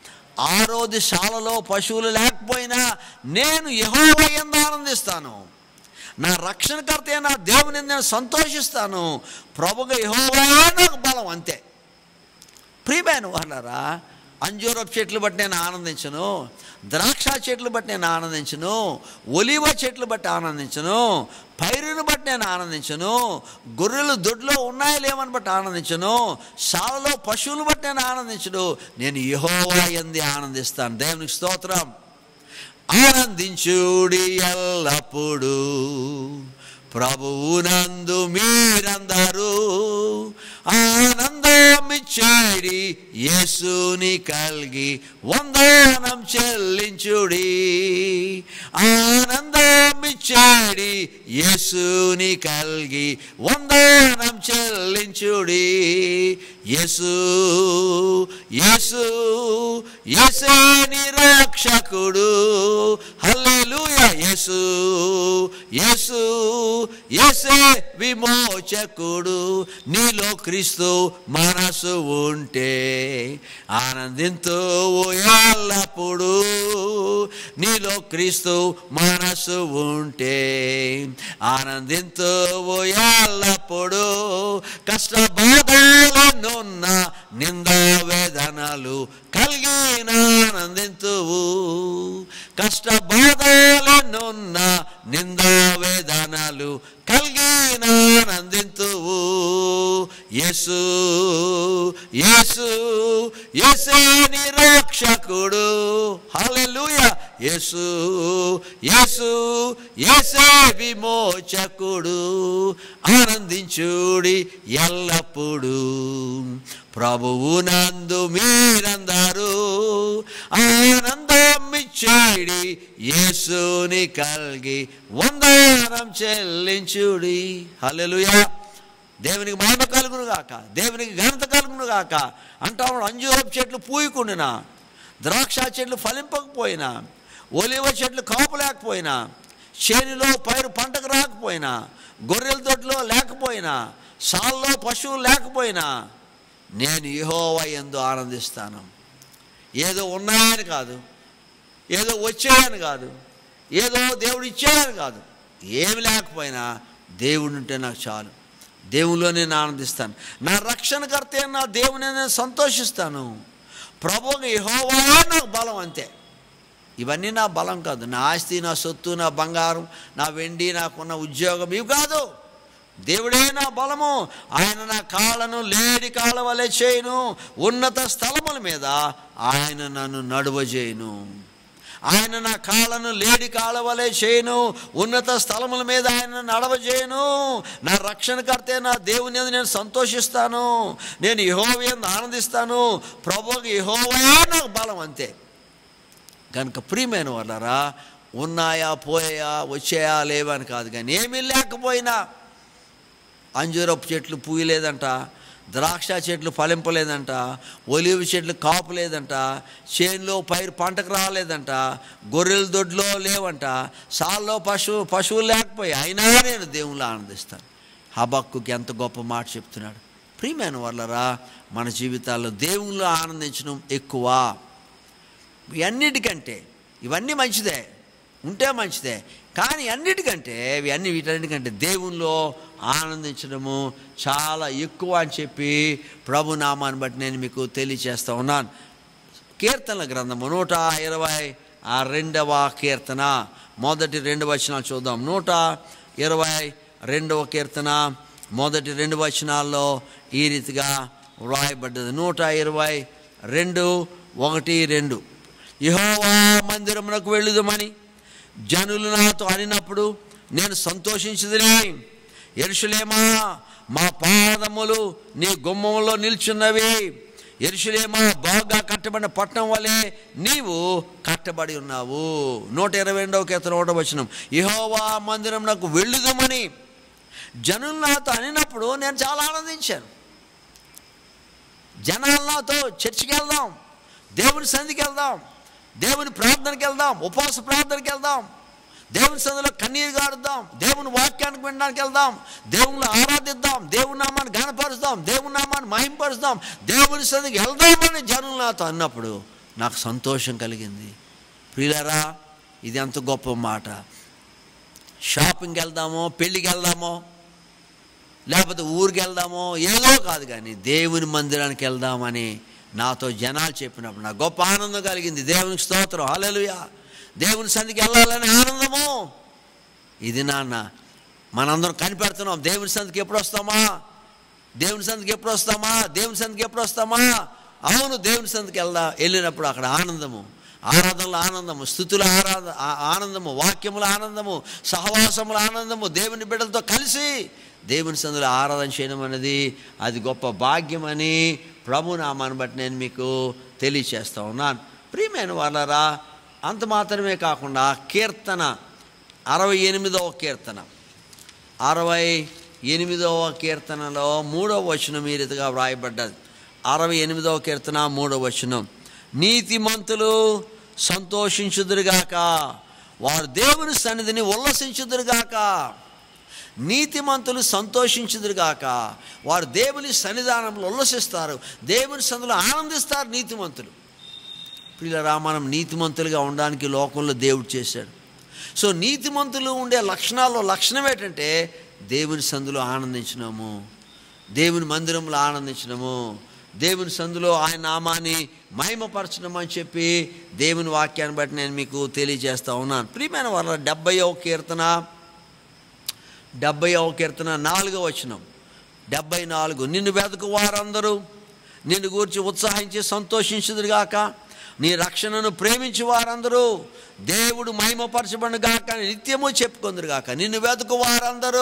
ఆరోది శాలలో పశువులు లేకపోయినా నేను యహోవయందు ఆనందిస్తాను నా రక్షణకర్త అయిన దేవుని నేను సంతోషిస్తాను ప్రభుగా యహోవా నాకు బలం అంతే ప్రియమైన వాళ్ళరా అంజూరపు చెట్లు బట్టి నేను ఆనందించను ద్రాక్ష చెట్లు బట్టి నేను ఆనందించను ఒలివ చెట్లు బట్టి ఆనందించను పైరుని బట్టి నేను ఆనందించను గొర్రెలు దొడ్లో ఉన్నాయో లేవని బట్టి ఆనందించను సాలలో పశువులు బట్టి నేను ఆనందించను నేను యహోవా ఎంది ఆనందిస్తాను దేవునికి స్తోత్రం ఆనందించుడి ఎల్లప్పుడు ప్రభువునందు మీరందరూ ఆనందమిచ్చేడి యేసుని కలిగి వందనం చెల్లించుడి ఆనందమిచ్చేడి యేసుని కలిగి వందనం చెల్లించుడి యేసు యేసు యేసే నిరక్షకుడు హల్లెలూయా యేసు యేసు యేసే విమోచకుడు నీలో క్రీస్తు మనసు ఉంటే ఆనందింతూ ఎల్లప్పుడు నీలో క్రీస్తు మనసు ఉంటే ఆనందింతూ ఎల్లప్పుడు కష్ట బాధలనున్న నింద వేదన వేదనలు కలిగిన ఆనందింతువు కష్ట బాధలెన్నున్న నింద వేదనలు కలిగిన ఆనందింతువు యేసు యేసు యేసే నిరక్షకుడు హల్లెలూయా యేసు యేసు యేసే విమోచకుడు ఆనందించుడి ఎల్లప్పుడూ ప్రభువు నందు మీరందరూ ఆనందమిచ్చేడి యేసుని కలిగి వందనం చెల్లించుడి హల్లెలూయా దేవునికి మహిమ కలుగును గాక దేవునికి ఘనత కలుగును గాక అంటాడు అంజూరపు చెట్లు పూయకుండినా ద్రాక్ష చెట్లు ఫలింపకపోయినా ఒలివ చెట్లు కాపు లేకపోయినా చేనులో పైరు పంటకు రాకపోయినా గొర్రెల దొడ్లో లేకపోయినా సాల్లో పశువులు లేకపోయినా నేను యెహోవా ఎందు ఆనందిస్తాను ఏదో ఉన్నాయని కాదు ఏదో వచ్చాయని కాదు ఏదో దేవుడు ఇచ్చాడని కాదు ఏమి లేకపోయినా దేవుడు ఉంటే నాకు చాలు దేవుల్లో నేను ఆనందిస్తాను నా రక్షణకర్త అయిన నా దేవుని నేను సంతోషిస్తాను ప్రభువు యెహోవా నాకు బలం అంతే ఇవన్నీ నా బలం కాదు నా ఆస్తి నా సొత్తు నా బంగారం నా వెండి నాకున్న ఉద్యోగం ఇవి కాదు దేవుడే నా బలము ఆయన నా కాళ్ళను లేడి కాళ్ళ వలె చేయను ఉన్నత స్థలముల మీద ఆయన నన్ను నడువజేయును ఆయన నా కాళ్ళను లేడి కాళ్ళ వలె చేయను ఉన్నత స్థలముల మీద ఆయన నడవజేయను నా రక్షణకర్తే నా దేవుని యందు నేను సంతోషిస్తాను నేను యహోవయందు ఆనందిస్తాను ప్రభువుకి యహోవా నాకు బలం అంతే కనుక ప్రియమైన వాళ్ళరా ఉన్నాయా పోయాయా వచ్చాయా లేవా అని కాదు కానీ ఏమీ లేకపోయినా అంజూరపు చెట్లు పూయలేదంట ద్రాక్ష చెట్లు ఫలింపలేదంట ఒలివి చెట్లు కాపు లేదంట చేనులో పైరు పంటకు రాలేదంట గొర్రెల దొడ్లో లేవంట సాల్లో పశువు పశువులు లేకపోయి అయినా నేను దేవుళ్ళు ఆనందిస్తాను హబక్కుకి ఎంత గొప్ప మాట చెప్తున్నాడు ప్రియమైన వాళ్ళరా మన జీవితాల్లో దేవుళ్ళు ఆనందించడం ఎక్కువ ఇవన్నిటికంటే ఇవన్నీ మంచిదే ఉంటే మంచిదే కానీ అన్నిటికంటే ఇవి అన్ని వీటన్నిటికంటే దేవుల్లో ఆనందించడము చాలా ఎక్కువ అని చెప్పి ప్రభు నామాన్ని బట్టి నేను మీకు తెలియచేస్తా ఉన్నాను కీర్తనల గ్రంథము నూట ఇరవై ఆ రెండవ కీర్తన మొదటి రెండు వచనాలు చూద్దాం నూట ఇరవై రెండవ కీర్తన మొదటి రెండు వచనాల్లో ఈ రీతిగా వ్రాయబడ్డది నూట ఇరవై రెండు ఒకటి రెండు యహోవా మందిరమునకు వెళ్ళుదమని జనులు నాతో అనినప్పుడు నేను సంతోషించదునే ఎరుషులేమా మా పాదములు నీ గుమ్మంలో నిల్చున్నవి ఎరుషులేమా బాగా కట్టబడిన పట్టణం వలె నీవు కట్టబడి ఉన్నావు నూట ఇరవై రెండవ కీర్తన ఒకటో వచనం యహోవా మందిరం నాకు వెళ్ళుదమని జనులు నాతో అనినప్పుడు నేను చాలా ఆనందించాను జనాలు నాతో చర్చికి వెళ్దాం దేవుని సంధికి వెళ్దాం దేవుని ప్రార్థనకి వెళ్దాం ఉపవాస ప్రార్థనకి వెళ్దాం దేవుని సందులో కన్నీరు గారుద్దాం దేవుని వాక్యానికి వినడానికి వెళ్దాం దేవుని ఆరాధిద్దాం దేవుని నామాన్ని గణపరుస్తాం దేవుని నామాన్ని మహింపరుస్తాం దేవుని సందికి వెళ్దామని జనులు నాతో అన్నప్పుడు నాకు సంతోషం కలిగింది ప్రియులరా ఇది ఎంత గొప్ప మాట షాపింగ్కి వెళ్దామో పెళ్ళికి వెళ్దామో లేకపోతే ఊరికి వెళ్దామో ఏదో కాదు కానీ దేవుని మందిరానికి వెళ్దామని నాతో జనాలు చెప్పినప్పుడు నాకు గొప్ప ఆనందం కలిగింది దేవునికి స్తోత్రం హల్లెలూయా దేవుని సంధికి వెళ్ళాలని ఆనందము ఇది నాన్న మనందరం కనిపెడుతున్నాం దేవుని సంధికి ఎప్పుడు వస్తామా దేవుని సంధికి ఎప్పుడు వస్తామా దేవుని సంధికి ఎప్పుడు వస్తామా అవును దేవుని సంధికి వెళ్దా వెళ్ళినప్పుడు అక్కడ ఆనందము ఆరాధనల ఆనందము స్థుతుల ఆరాధ ఆ- ఆనందము వాక్యముల ఆనందము సహవాసముల ఆనందము దేవుని బిడ్డలతో కలిసి దేవుని సందులో ఆరాధన చేయడం అనేది అది గొప్ప భాగ్యమని ప్రభు నామాన్ని బట్టి నేను మీకు తెలియచేస్తా ఉన్నాను ప్రియమైన వాళ్ళరా అంత మాత్రమే కాకుండా కీర్తన అరవై ఎనిమిదవ కీర్తన అరవై ఎనిమిదవ కీర్తనలో మూడవ వచనం ఈ రీతిగా వ్రాయబడ్డది అరవై ఎనిమిదవ కీర్తన మూడవ వచనం నీతిమంతులు సంతోషించుదురుగాక వారు దేవుని సన్నిధిని ఉల్లసించుదురుగాక నీతిమంతులు సంతోషించుదురుగాక వారు దేవుని సన్నిధానంలో ఉల్లసిస్తారు దేవుని సందులో ఆనందిస్తారు నీతిమంతులు ప్రియులరా మనం నీతిమంతులుగా ఉండడానికి లోకంలో దేవుడు చేశాడు సో నీతిమంతులు ఉండే లక్షణాల్లో లక్షణం ఏంటంటే దేవుని సందులో ఆనందించడము దేవుని మందిరంలో ఆనందించడము దేవుని సందులో ఆయన నామాన్ని మహిమపరచడం అని చెప్పి దేవుని వాక్యాన్ని బట్టి నేను మీకు తెలియజేస్తా ఉన్నాను ప్రియమైన వాళ్ళ డెబ్బయో కీర్తన డెబ్బైవ కీర్తన నాలుగో వచనం డెబ్బై నాలుగు నిన్ను వెతకు వారందరూ నిన్ను గూర్చి ఉత్సాహించి సంతోషించుదురుగాక నీ రక్షణను ప్రేమించి వారందరూ దేవుడు మహిమపరచబడుగాక అని నిత్యము చెప్పుకుందరుగాక నిన్ను వెతకు వారందరూ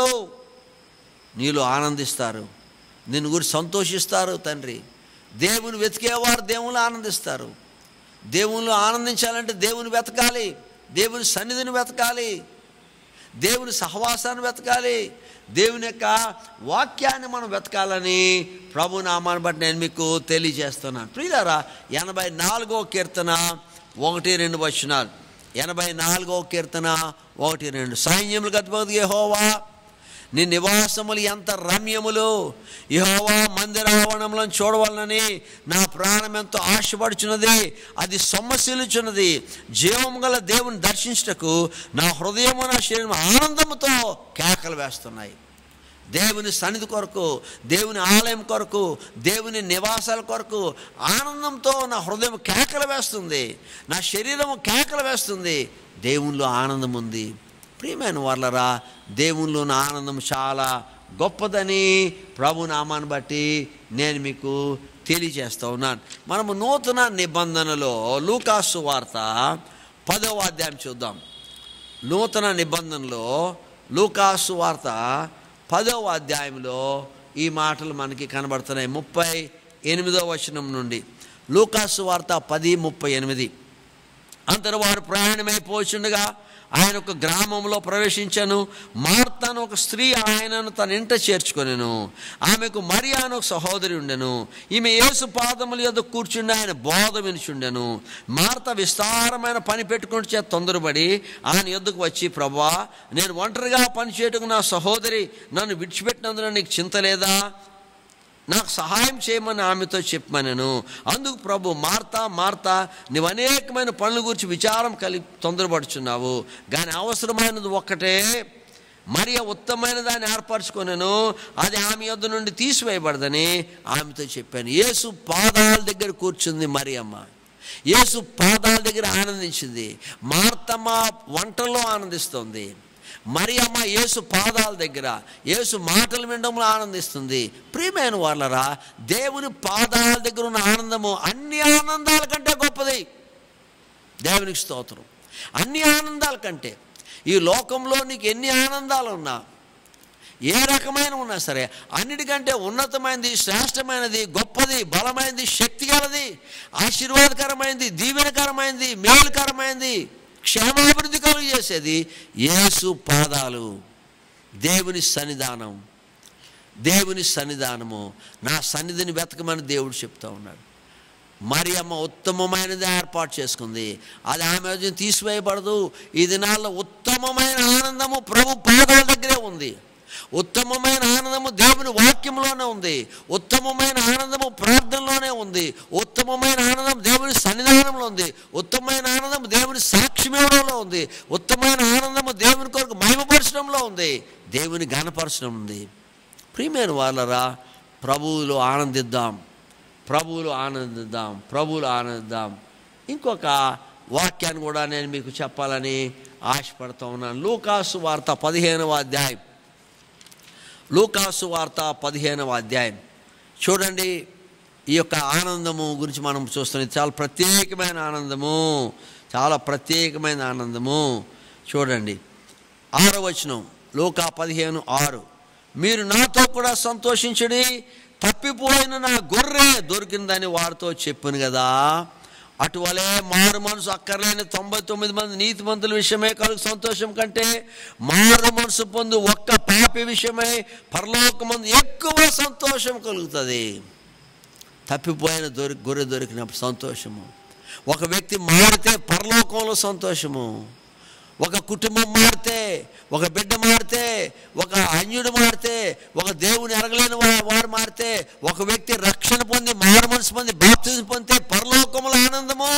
నీలో ఆనందిస్తారు నిన్ను గురించి సంతోషిస్తారు తండ్రి దేవుని వెతికేవారు దేవుళ్ళు ఆనందిస్తారు దేవుళ్ళు ఆనందించాలంటే దేవుని వెతకాలి దేవుని సన్నిధిని వెతకాలి దేవుని సహవాసాన్ని వెతకాలి దేవుని యొక్క వాక్యాన్ని మనం వెతకాలని ప్రభు నామాన్ని బట్టి నేను మీకు తెలియజేస్తున్నాను ప్రియులారా ఎనభై నాలుగో కీర్తన ఒకటి రెండు వచనాలు ఎనభై నాలుగో కీర్తన ఒకటి రెండు సైన్యములు గతిపతి యెహోవా నీ నివాసములు ఎంత రమ్యములు యెహోవా మందిరావరణంలో చూడవలనని నా ప్రాణం ఎంతో ఆశపడుచున్నది అది సొమ్మశీలుచున్నది జీవము గల దేవుని దర్శించుటకు నా హృదయము నా శరీరం ఆనందముతో కేకలు వేస్తున్నాయి దేవుని సన్నిధి కొరకు దేవుని ఆలయం కొరకు దేవుని నివాసాల కొరకు ఆనందంతో నా హృదయం కేకలు వేస్తుంది నా శరీరం కేకలు వేస్తుంది దేవునిలో ఆనందం ఉంది ప్రియమైన వాళ్ళరా దేవునిలో ఉన్న ఆనందం చాలా గొప్పదని ప్రభు నామాన్ని బట్టి నేను మీకు తెలియజేస్తూ ఉన్నాను మనము నూతన నిబంధనలో లూకాసు వార్త పదవ అధ్యాయం చూద్దాం నూతన నిబంధనలో లూకాసు వార్త పదవ అధ్యాయంలో ఈ మాటలు మనకి కనబడుతున్నాయి ముప్పై ఎనిమిదో వచనం నుండి లూకాసు వార్త పది ముప్పై ఎనిమిది అంతరు వారు ప్రయాణమైపోచుండగా ఆయన ఒక గ్రామంలో ప్రవేశించాను మార్తాను ఒక స్త్రీ ఆయనను తన ఇంట చేర్చుకొనెను ఆమెకు మరియా అని ఒక సహోదరి ఉండెను ఈమె యేసు పాదముల యొద్ద కూర్చుండి ఆయన బోధ వినుచుండెను మార్త విస్తారమైన పని పెట్టుకుంటూ చేత తొందరపడి ఆయన యొద్దకు వచ్చి ప్రభా నేను ఒంటరిగా పని చేయటకు నా సహోదరి నన్ను విడిచిపెట్టినందున నీకు చింత లేదా నాకు సహాయం చేయమని ఆమెతో చెప్పమనను అందుకు ప్రభు మార్తా మార్తా నువ్వు అనేకమైన పనుల గురించి విచారం కలిగి తొందరపడుచున్నావు కానీ అవసరమైనది ఒక్కటే మరియ ఉత్తమైన దాన్ని ఏర్పరచుకొనను అది ఆమె యొద్ద నుండి తీసివేయబడదని ఆమెతో చెప్పాను యేసు పాదాల దగ్గర కూర్చుంది మరియమ్మ యేసు పాదాల దగ్గర ఆనందించింది మార్తమ్మ వంటల్లో ఆనందిస్తుంది మరి అమ్మ యేసు పాదాల దగ్గర యేసు మాటలు వినడంలో ఆనందిస్తుంది ప్రియమైన వాళ్ళరా దేవుని పాదాల దగ్గర ఉన్న ఆనందము అన్ని ఆనందాల కంటే గొప్పది దేవునికి స్తోత్రం అన్ని ఆనందాల కంటే ఈ లోకంలో నీకు ఎన్ని ఆనందాలు ఉన్నా ఏ రకమైన ఉన్నా సరే అన్నిటికంటే ఉన్నతమైనది శ్రేష్టమైనది గొప్పది బలమైనది శక్తి గలది ఆశీర్వాదకరమైనది దీవెనకరమైనది మేలుకరమైనది క్షేమాభివృద్ధి కలుగు చేసేది యేసు పాదాలు దేవుని సన్నిధానం దేవుని సన్నిధానము నా సన్నిధిని వెతకమని దేవుడు చెప్తా ఉన్నాడు మరి అమ్మ ఉత్తమమైనది ఏర్పాటు చేసుకుంది అది ఆమె వద్ద తీసివేయబడదు ఈ దినాల్లో ఉత్తమమైన ఆనందము ప్రభు పాదాల దగ్గరే ఉంది ఉత్తమమైన ఆనందము దేవుని వాక్యంలోనే ఉంది ఉత్తమమైన ఆనందము ప్రార్థనలోనే ఉంది ఉత్తమమైన ఆనందం దేవుని సన్నిధానంలో ఉంది ఉత్తమమైన ఆనందం దేవుని సాక్ష్యమేవడంలో ఉంది ఉత్తమమైన ఆనందము దేవుని కొరకు మహిమపరచడంలో ఉంది దేవుని ఘనపరచడం ఉంది ప్రియమైన వాళ్ళరా ప్రభువులో ఆనందిద్దాం ప్రభువులు ఆనందిద్దాం ప్రభువులు ఆనందిద్దాం ఇంకొక వాక్యాన్ని కూడా నేను మీకు చెప్పాలని ఆశపడుతూ ఉన్నాను లూకాసు వార్త పదిహేనవ అధ్యాయం లూకాసు వార్త పదిహేనవ అధ్యాయం చూడండి ఈ యొక్క ఆనందము గురించి మనం చూస్తున్నాం చాలా ప్రత్యేకమైన ఆనందము చాలా ప్రత్యేకమైన ఆనందము చూడండి ఆరో వచనం లూకా పదిహేను ఆరు మీరు నాతో కూడా సంతోషించడి తప్పిపోయిన నా గొర్రె దొరికిందని వారితో చెప్పాను కదా అటువలే మారు మనసు అక్కర్లేని తొంభై తొమ్మిది మంది నీతిమంతుల విషయమే కలుగు సంతోషం కంటే మారు మనసు పొందు ఒక్క పాపి విషయమై పరలోకమందు ఎక్కువ సంతోషం కలుగుతుంది తప్పిపోయిన దొరికి గొర్రె దొరికినప్పుడు సంతోషము ఒక వ్యక్తి మారితే పరలోకంలో సంతోషము ఒక కుటుంబం మారితే ఒక బిడ్డ మారితే ఒక అన్యుడు మారితే ఒక దేవుని ఎరగలేని వా- వారు మారితే ఒక వ్యక్తి రక్షణ పొంది మారు మనసు పొంది బాప్తిజం పొందితే పరలోకముల ఆనందము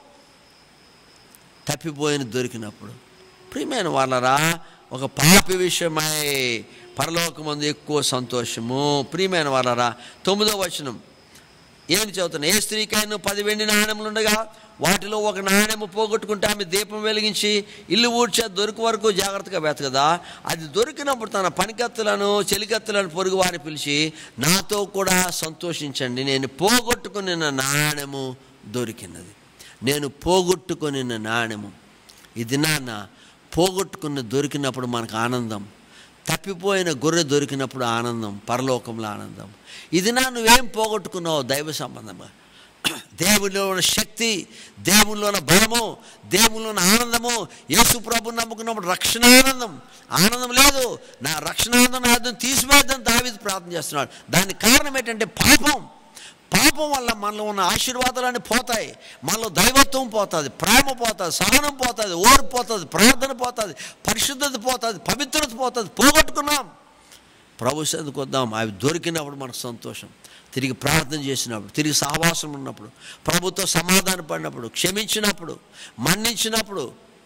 తప్పిపోయిన దొరికినప్పుడు ప్రియమైన వాళ్ళరా ఒక పాపి విషయమై పరలోకమందు ఎక్కువ సంతోషము ప్రియమైన వాళ్ళరా తొమ్మిదో వచనం ఏం చదువుతున్నా ఏ స్త్రీకైనా పది వెండి నాణ్యములు ఉండగా వాటిలో ఒక నాణ్యము పోగొట్టుకుంటే ఆమె దీపం వెలిగించి ఇల్లు ఊడ్చే దొరికి వరకు జాగ్రత్తగా వెతకదా అది దొరికినప్పుడు తన పనికత్తులను చెలికత్తులను పొరుగు వారిని పిలిచి నాతో కూడా సంతోషించండి నేను పోగొట్టుకుని నాణ్యము దొరికినది నేను పోగొట్టుకుని నాణ్యము ఇది నాన్న పోగొట్టుకున్న దొరికినప్పుడు మనకు ఆనందం తప్పిపోయిన గొర్రె దొరికినప్పుడు ఆనందం పరలోకంలో ఆనందం ఇది నా నువ్వేం పోగొట్టుకున్నావు దైవ సంబంధంగా దేవునిలో ఉన్న శక్తి దేవునిలో ఉన్న బలము దేవునిలో ఉన్న ఆనందము యేసు ప్రభు నమ్ముకున్నప్పుడు రక్షణ ఆనందం ఆనందం లేదు నా రక్షణ ఆనందం నా ఆనందం తీసివేద్దని దావీదు ప్రార్థన చేస్తున్నాడు దానికి కారణం ఏంటంటే పాపం పాపం వల్ల మనలో ఉన్న ఆశీర్వాదాలన్నీ పోతాయి మనలో దైవత్వం పోతుంది ప్రేమ పోతుంది సహనం పోతుంది ఓర్పు పోతుంది ప్రార్థన పోతుంది పరిశుద్ధత పోతుంది పవిత్రత పోతుంది పోగొట్టుకున్నాం ప్రభు సన్నిధికి వద్దాం అవి దొరికినప్పుడు మనకు సంతోషం తిరిగి ప్రార్థన చేసినప్పుడు తిరిగి సహవాసం ఉన్నప్పుడు ప్రభుతో సమాధాన పడినప్పుడు క్షమించినప్పుడు మన్నించినప్పుడు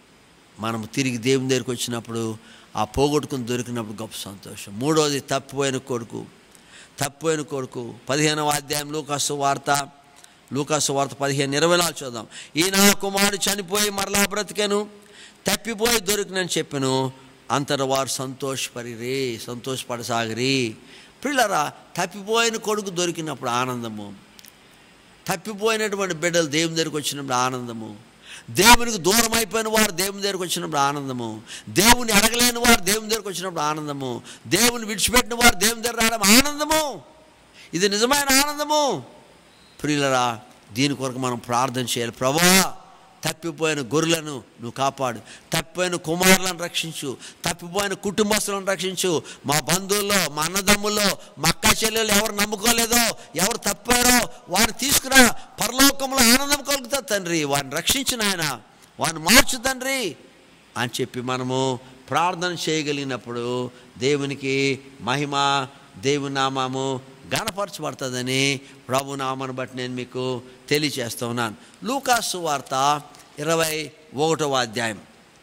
మనం తిరిగి దేవుని దగ్గరికి వచ్చినప్పుడు ఆ పోగొట్టుకుని దొరికినప్పుడు గొప్ప సంతోషం మూడోది తప్పిపోయిన కొడుకు తప్పిపోయిన కొడుకు పదిహేనవ అధ్యాయం లూకాసు వార్త లూకాసు వార్త పదిహేను ఇరవై నాలుగు చూద్దాం ఈ నా కుమారుడు చనిపోయి మరలా బ్రతికాను తప్పిపోయి దొరికినని చెప్పాను అంతట వారు సంతోషపడిరి సంతోషపడసాగిరి పిల్లరా తప్పిపోయిన కొడుకు దొరికినప్పుడు ఆనందము తప్పిపోయినటువంటి బిడ్డలు దేవుని దగ్గరికి వచ్చినప్పుడు ఆనందము దేవునికి దూరం అయిపోయిన వారు దేవుని దగ్గరికి వచ్చినప్పుడు ఆనందము దేవుని అడగలేని వారు దేవుని దగ్గరికి వచ్చినప్పుడు ఆనందము దేవుని విడిచిపెట్టిన వారు దేవుని దగ్గర రావడం ఆనందము ఇది నిజమైన ఆనందము ప్రియులరా దీని కొరకు మనం ప్రార్థన చేయాలి ప్రభా తప్పిపోయిన గొర్రెలను నువ్వు కాపాడు తప్పిపోయిన కుమారులను రక్షించు తప్పిపోయిన కుటుంబస్తులను రక్షించు మా బంధువుల్లో మా అన్నదమ్ముల్లో మా అక్క చెల్లెలు ఎవరు నమ్ముకోలేదో ఎవరు తప్పారో వారిని తీసుకురా పరలోకంలో ఆనందం కలుగుతా తండ్రి వారిని రక్షించిన ఆయన వారిని మార్చు తండ్రి అని చెప్పి మనము ప్రార్థన చేయగలిగినప్పుడు దేవునికి మహిమ దేవుని నామము గణపరచబడుతుందని ప్రభు నామాన్ని బట్టి నేను మీకు తెలియచేస్తూ ఉన్నాను లూకాసు వార్త ఇరవై ఒకటవ అధ్యాయం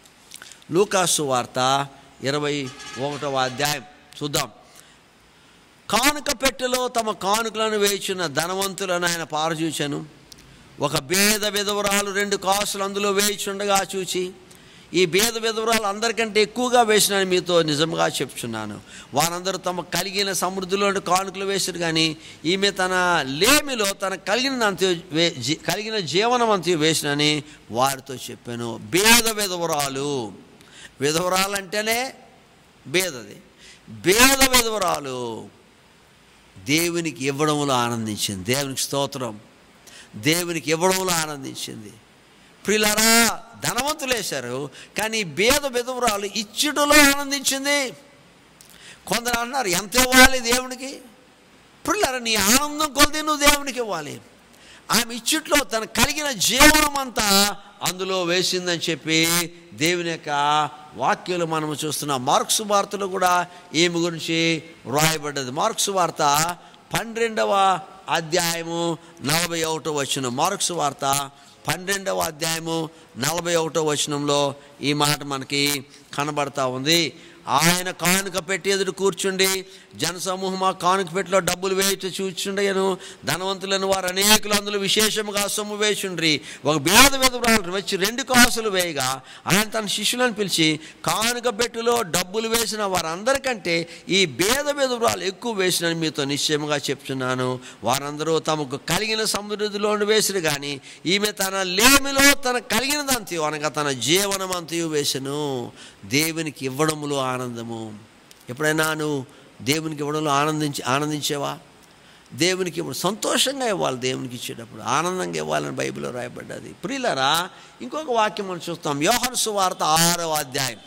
లూకాసు వార్త ఇరవై ఒకటవ అధ్యాయం చూద్దాం కానుక పెట్టెలో తమ కానుకలను వేయించిన ధనవంతులను ఆయన పారచూచాను ఒక భేద విధవరాలు రెండు కాసులు అందులో వేయిచుండగా చూచి ఈ భేద విధవరాలు అందరికంటే ఎక్కువగా వేసినని మీతో నిజంగా చెప్తున్నాను వారందరూ తమ కలిగిన సమృద్ధిలో కానుకలు వేసారు కానీ ఈమె తన లేమిలో తన కలిగినంత వే- జీ- కలిగిన జీవనం అంత వేసినని వారితో చెప్పాను భేద విధవరాలు విధవరాలు అంటేనే భేదది భేద విధవరాలు దేవునికి ఇవ్వడంలో ఆనందించింది దేవునికి స్తోత్రం దేవునికి ఇవ్వడంలో ఆనందించింది ప్రియులారా ధనవంతులు వేశారు కానీ భేద విధవరాలు ఇచ్చుటలో ఆనందించింది కొందరు అన్నారు ఎంత ఇవ్వాలి దేవునికి ప్రియులారా నీ ఆనందం కొలిది నువ్వు దేవునికి ఇవ్వాలి ఆమె ఇచ్చుట్లో తన కలిగిన జీవనం అంతా అందులో వేసిందని చెప్పి దేవుని యొక్క వాక్యాలు మనము చూస్తున్నాం మార్క్స్ వార్తలో కూడా ఈమె గురించి వ్రాయబడ్డది మార్క్స్ వార్త పన్నెండవ అధ్యాయము నలభై ఒకటో వచ్చిన మార్క్స్ వార్త పన్నెండవ అధ్యాయము నలభై ఒకటో వచనంలో ఈ మాట మనకి కనబడతా ఉంది ఆయన కానుక పెట్టి ఎదురు కూర్చుండి జనసమూహం ఆ కానుక పెట్టిలో డబ్బులు వేయట చూచుండయను ధనవంతులను వారు అనేకులు అందులో విశేషముగా సొమ్ము వేచుండ్రి ఒక భేద విధవరాలు వచ్చి రెండు కాసులు వేయగా ఆయన తన శిష్యులను పిలిచి కానుక పెట్టులో డబ్బులు వేసిన వారందరికంటే ఈ భేద విధవరాలు ఎక్కువ వేసినని మీతో నిశ్చయముగా చెప్తున్నాను వారందరూ తమకు కలిగిన సమృద్ధిలో వేసిరు కానీ ఈమె తన లేమిలో తన కలిగినదంతయు అనగా తన జీవనమంతయు వేసెను దేవునికి ఇవ్వడములో ఆనందము ఎప్పుడైనా నువ్వు దేవునికి ఇవ్వడంలో ఆనందించి ఆనందించేవా దేవునికి ఇవ్వడం సంతోషంగా ఇవ్వాలి దేవునికి ఇచ్చేటప్పుడు ఆనందంగా ఇవ్వాలని బైబిల్లో రాయబడ్డది ప్రియులరా ఇంకొక వాక్యం మనం చూస్తాం యోహాను సువార్త ఆరవ అధ్యాయం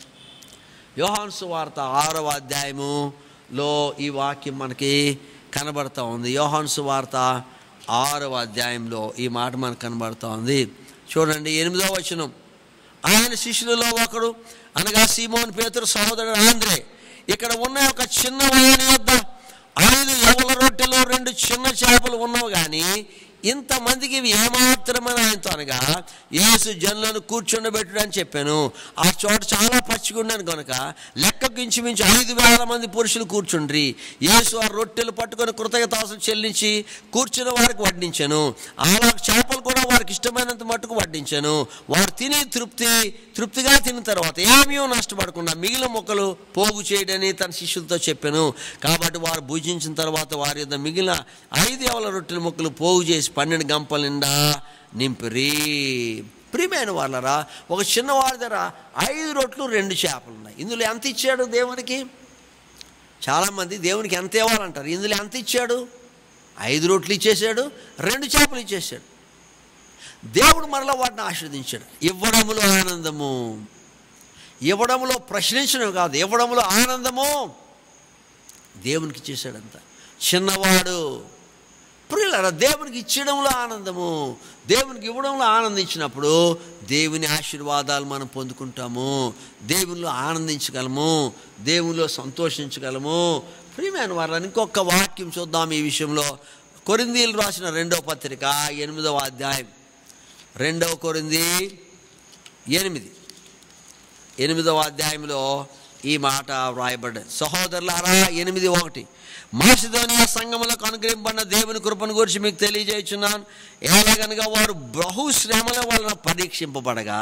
యోహాను సువార్త ఆరవ అధ్యాయములో ఈ వాక్యం మనకి కనబడతా ఉంది యోహాను సువార్త ఆరవ అధ్యాయంలో ఈ మాట మనకు కనబడతా ఉంది చూడండి ఎనిమిదవ వచనం ఆయన శిష్యులలో ఒకడు అనగా సీమోన్ పేతురు సహోదరుడు ఆంధ్రే ఇక్కడ ఉన్న ఒక చిన్న వాని వద్ద ఐదు ఎవల రొట్టెలు రెండు చిన్న చేపలు ఉన్నవి కానీ ఇంతమందికి ఇవి ఏమాత్రమని ఆయనతో అనగా యేసు జనులను కూర్చుండబెట్టుడు అని చెప్పాను ఆ చోట చాలా పచ్చిగుండాను కనుక లెక్కకు ఇంచుమించు ఐదు వేల మంది పురుషులు కూర్చుండ్రి యేసు ఆ రొట్టెలు పట్టుకొని కృతజ్ఞతాసం చెల్లించి కూర్చున్న వారికి వడ్డించాను అలా చేపలు కూడా వారికి ఇష్టమైనంత మట్టుకు వడ్డించాను వారు తిని తృప్తి తృప్తిగా తిన్న తర్వాత ఏమీ నష్టపడకుండా మిగిలిన మొక్కలు పోగు చేయడని తన శిష్యులతో చెప్పాను కాబట్టి వారు భుజించిన తర్వాత వారి యొక్క మిగిలిన ఐదు ఎవల రొట్టెల మొక్కలు పోగు చేసి పన్నెండు గంపల నిండా నింపిరి ప్రియమైన వాళ్ళరా ఒక చిన్నవాడి దగ్గర ఐదు రొట్లు రెండు చేపలు ఉన్నాయి ఇందులో ఎంత ఇచ్చాడు దేవునికి చాలామంది దేవునికి ఎంత ఇవ్వాలంటారు ఇందులో ఎంత ఇచ్చాడు ఐదు రొట్లు ఇచ్చేసాడు రెండు చేపలు ఇచ్చేసాడు దేవుడు మరలా వాటిని ఆశీర్వదించాడు ఇవ్వడములో ఆనందము ఇవ్వడంలో ప్రశ్నించడం కాదు ఇవ్వడంలో ఆనందము దేవునికి ఇచ్చేసాడంత చిన్నవాడు ప్రియులరా దేవునికి ఇచ్చడంలో ఆనందము దేవునికి ఇవ్వడంలో ఆనందించినప్పుడు దేవుని ఆశీర్వాదాలు మనం పొందుకుంటాము దేవునిలో ఆనందించగలము దేవునిలో సంతోషించగలము ప్రియమైన వారు ఇంకొక వాక్యం చూద్దాం ఈ విషయంలో కొరిందీలు రాసిన రెండవ పత్రిక ఎనిమిదవ అధ్యాయం రెండవ కొరింది ఎనిమిది ఎనిమిదవ అధ్యాయంలో ఈ మాట వ్రాయబడ్డది సహోదరులారా ఎనిమిది ఒకటి మాసిధోనియా సంఘములకు అనుగ్రహింపడిన దేవుని కృపను గురించి మీకు తెలియజేస్తున్నాను ఎలాగనగా వారు బహుశ్రమల వలన పరీక్షింపబడగా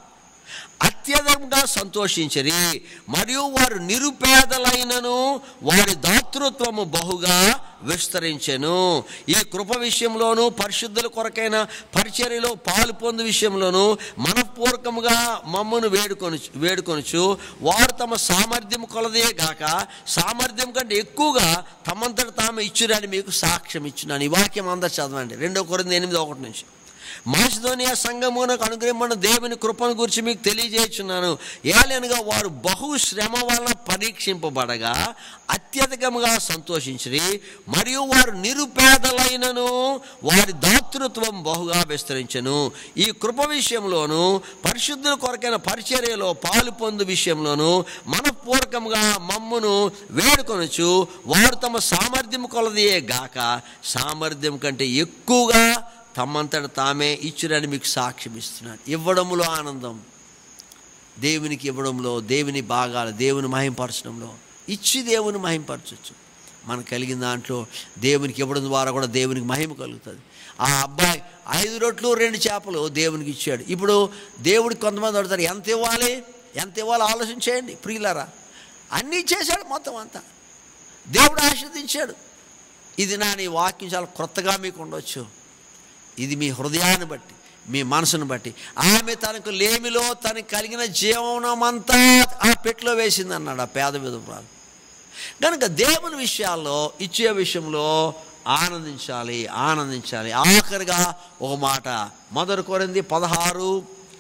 అత్యధికంగా సంతోషించరి మరియు వారు నిరుపేదలైనను వారి దాతృత్వము బహుగా విస్తరించెను ఈ కృప విషయంలోను పరిశుద్ధుల కొరకైన పరిచర్యలో పాలు పొందు విషయంలోను మనపూర్వకముగా మమ్మను వేడుకొని వేడుకొనుచు వారు తమ సామర్థ్యం కొలదే గాక సామర్థ్యం కంటే ఎక్కువగా తమంతట తాము ఇచ్చురని మీకు సాక్ష్యం ఇచ్చున్నాను ఈ వాక్యం అందరు చదవండి రెండో కొరింది ఎనిమిది ఒకటి నుంచి మాసిధోనియా సంఘమునకు అనుగ్రహమైన దేవుని కృపను గురించి మీకు తెలియజేస్తున్నాను ఏలనగా వారు బహు శ్రమ వలన పరీక్షింపబడగా అత్యధికముగా సంతోషించి మరియు వారు నిరుపేదలైనను వారి దాతృత్వం బహుగా విస్తరించను ఈ కృప విషయంలోను పరిశుద్ధుల కొరకైన పరిచర్యలో పాలు పొందు విషయంలోను మనపూర్వకముగా మమ్మును వేడుకొనొచ్చు వారు తమ సామర్థ్యం కొలదియే గాక సామర్థ్యం కంటే ఎక్కువగా తమ్మంతట తామే ఇచ్చురని మీకు సాక్ష్యం ఇస్తున్నాను ఇవ్వడంలో ఆనందం దేవునికి ఇవ్వడంలో దేవుని భాగాలు దేవుని మహింపరచడంలో ఇచ్చి దేవుని మహింపరచచ్చు మనకు కలిగిన దాంట్లో దేవునికి ఇవ్వడం ద్వారా కూడా దేవునికి మహిమ కలుగుతుంది ఆ అబ్బాయి ఐదు రొట్లు రెండు చేపలు దేవునికి ఇచ్చాడు ఇప్పుడు దేవుడికి కొంతమంది అడుగుతారు ఎంత ఇవ్వాలి ఎంత ఇవ్వాలి ఆలోచన చేయండి ప్రియులారా అన్నీ ఇచ్చేశాడు మొత్తం అంతా దేవుడు ఆశీర్దించాడు ఇది నా నీ వాక్యం చాలా క్రొత్తగా మీకు ఉండొచ్చు ఇది మీ హృదయాన్ని బట్టి మీ మనసును బట్టి ఆమె తనకు లేమిలో తనకు కలిగిన జీవనమంతా ఆ పెట్టులో వేసింది అన్నాడు ఆ పేద విధురాలు కనుక దేవుని విషయాల్లో ఇచ్చే విషయంలో ఆనందించాలి ఆనందించాలి ఆఖరిగా ఒక మాట మొదటి కొరింది పదహారు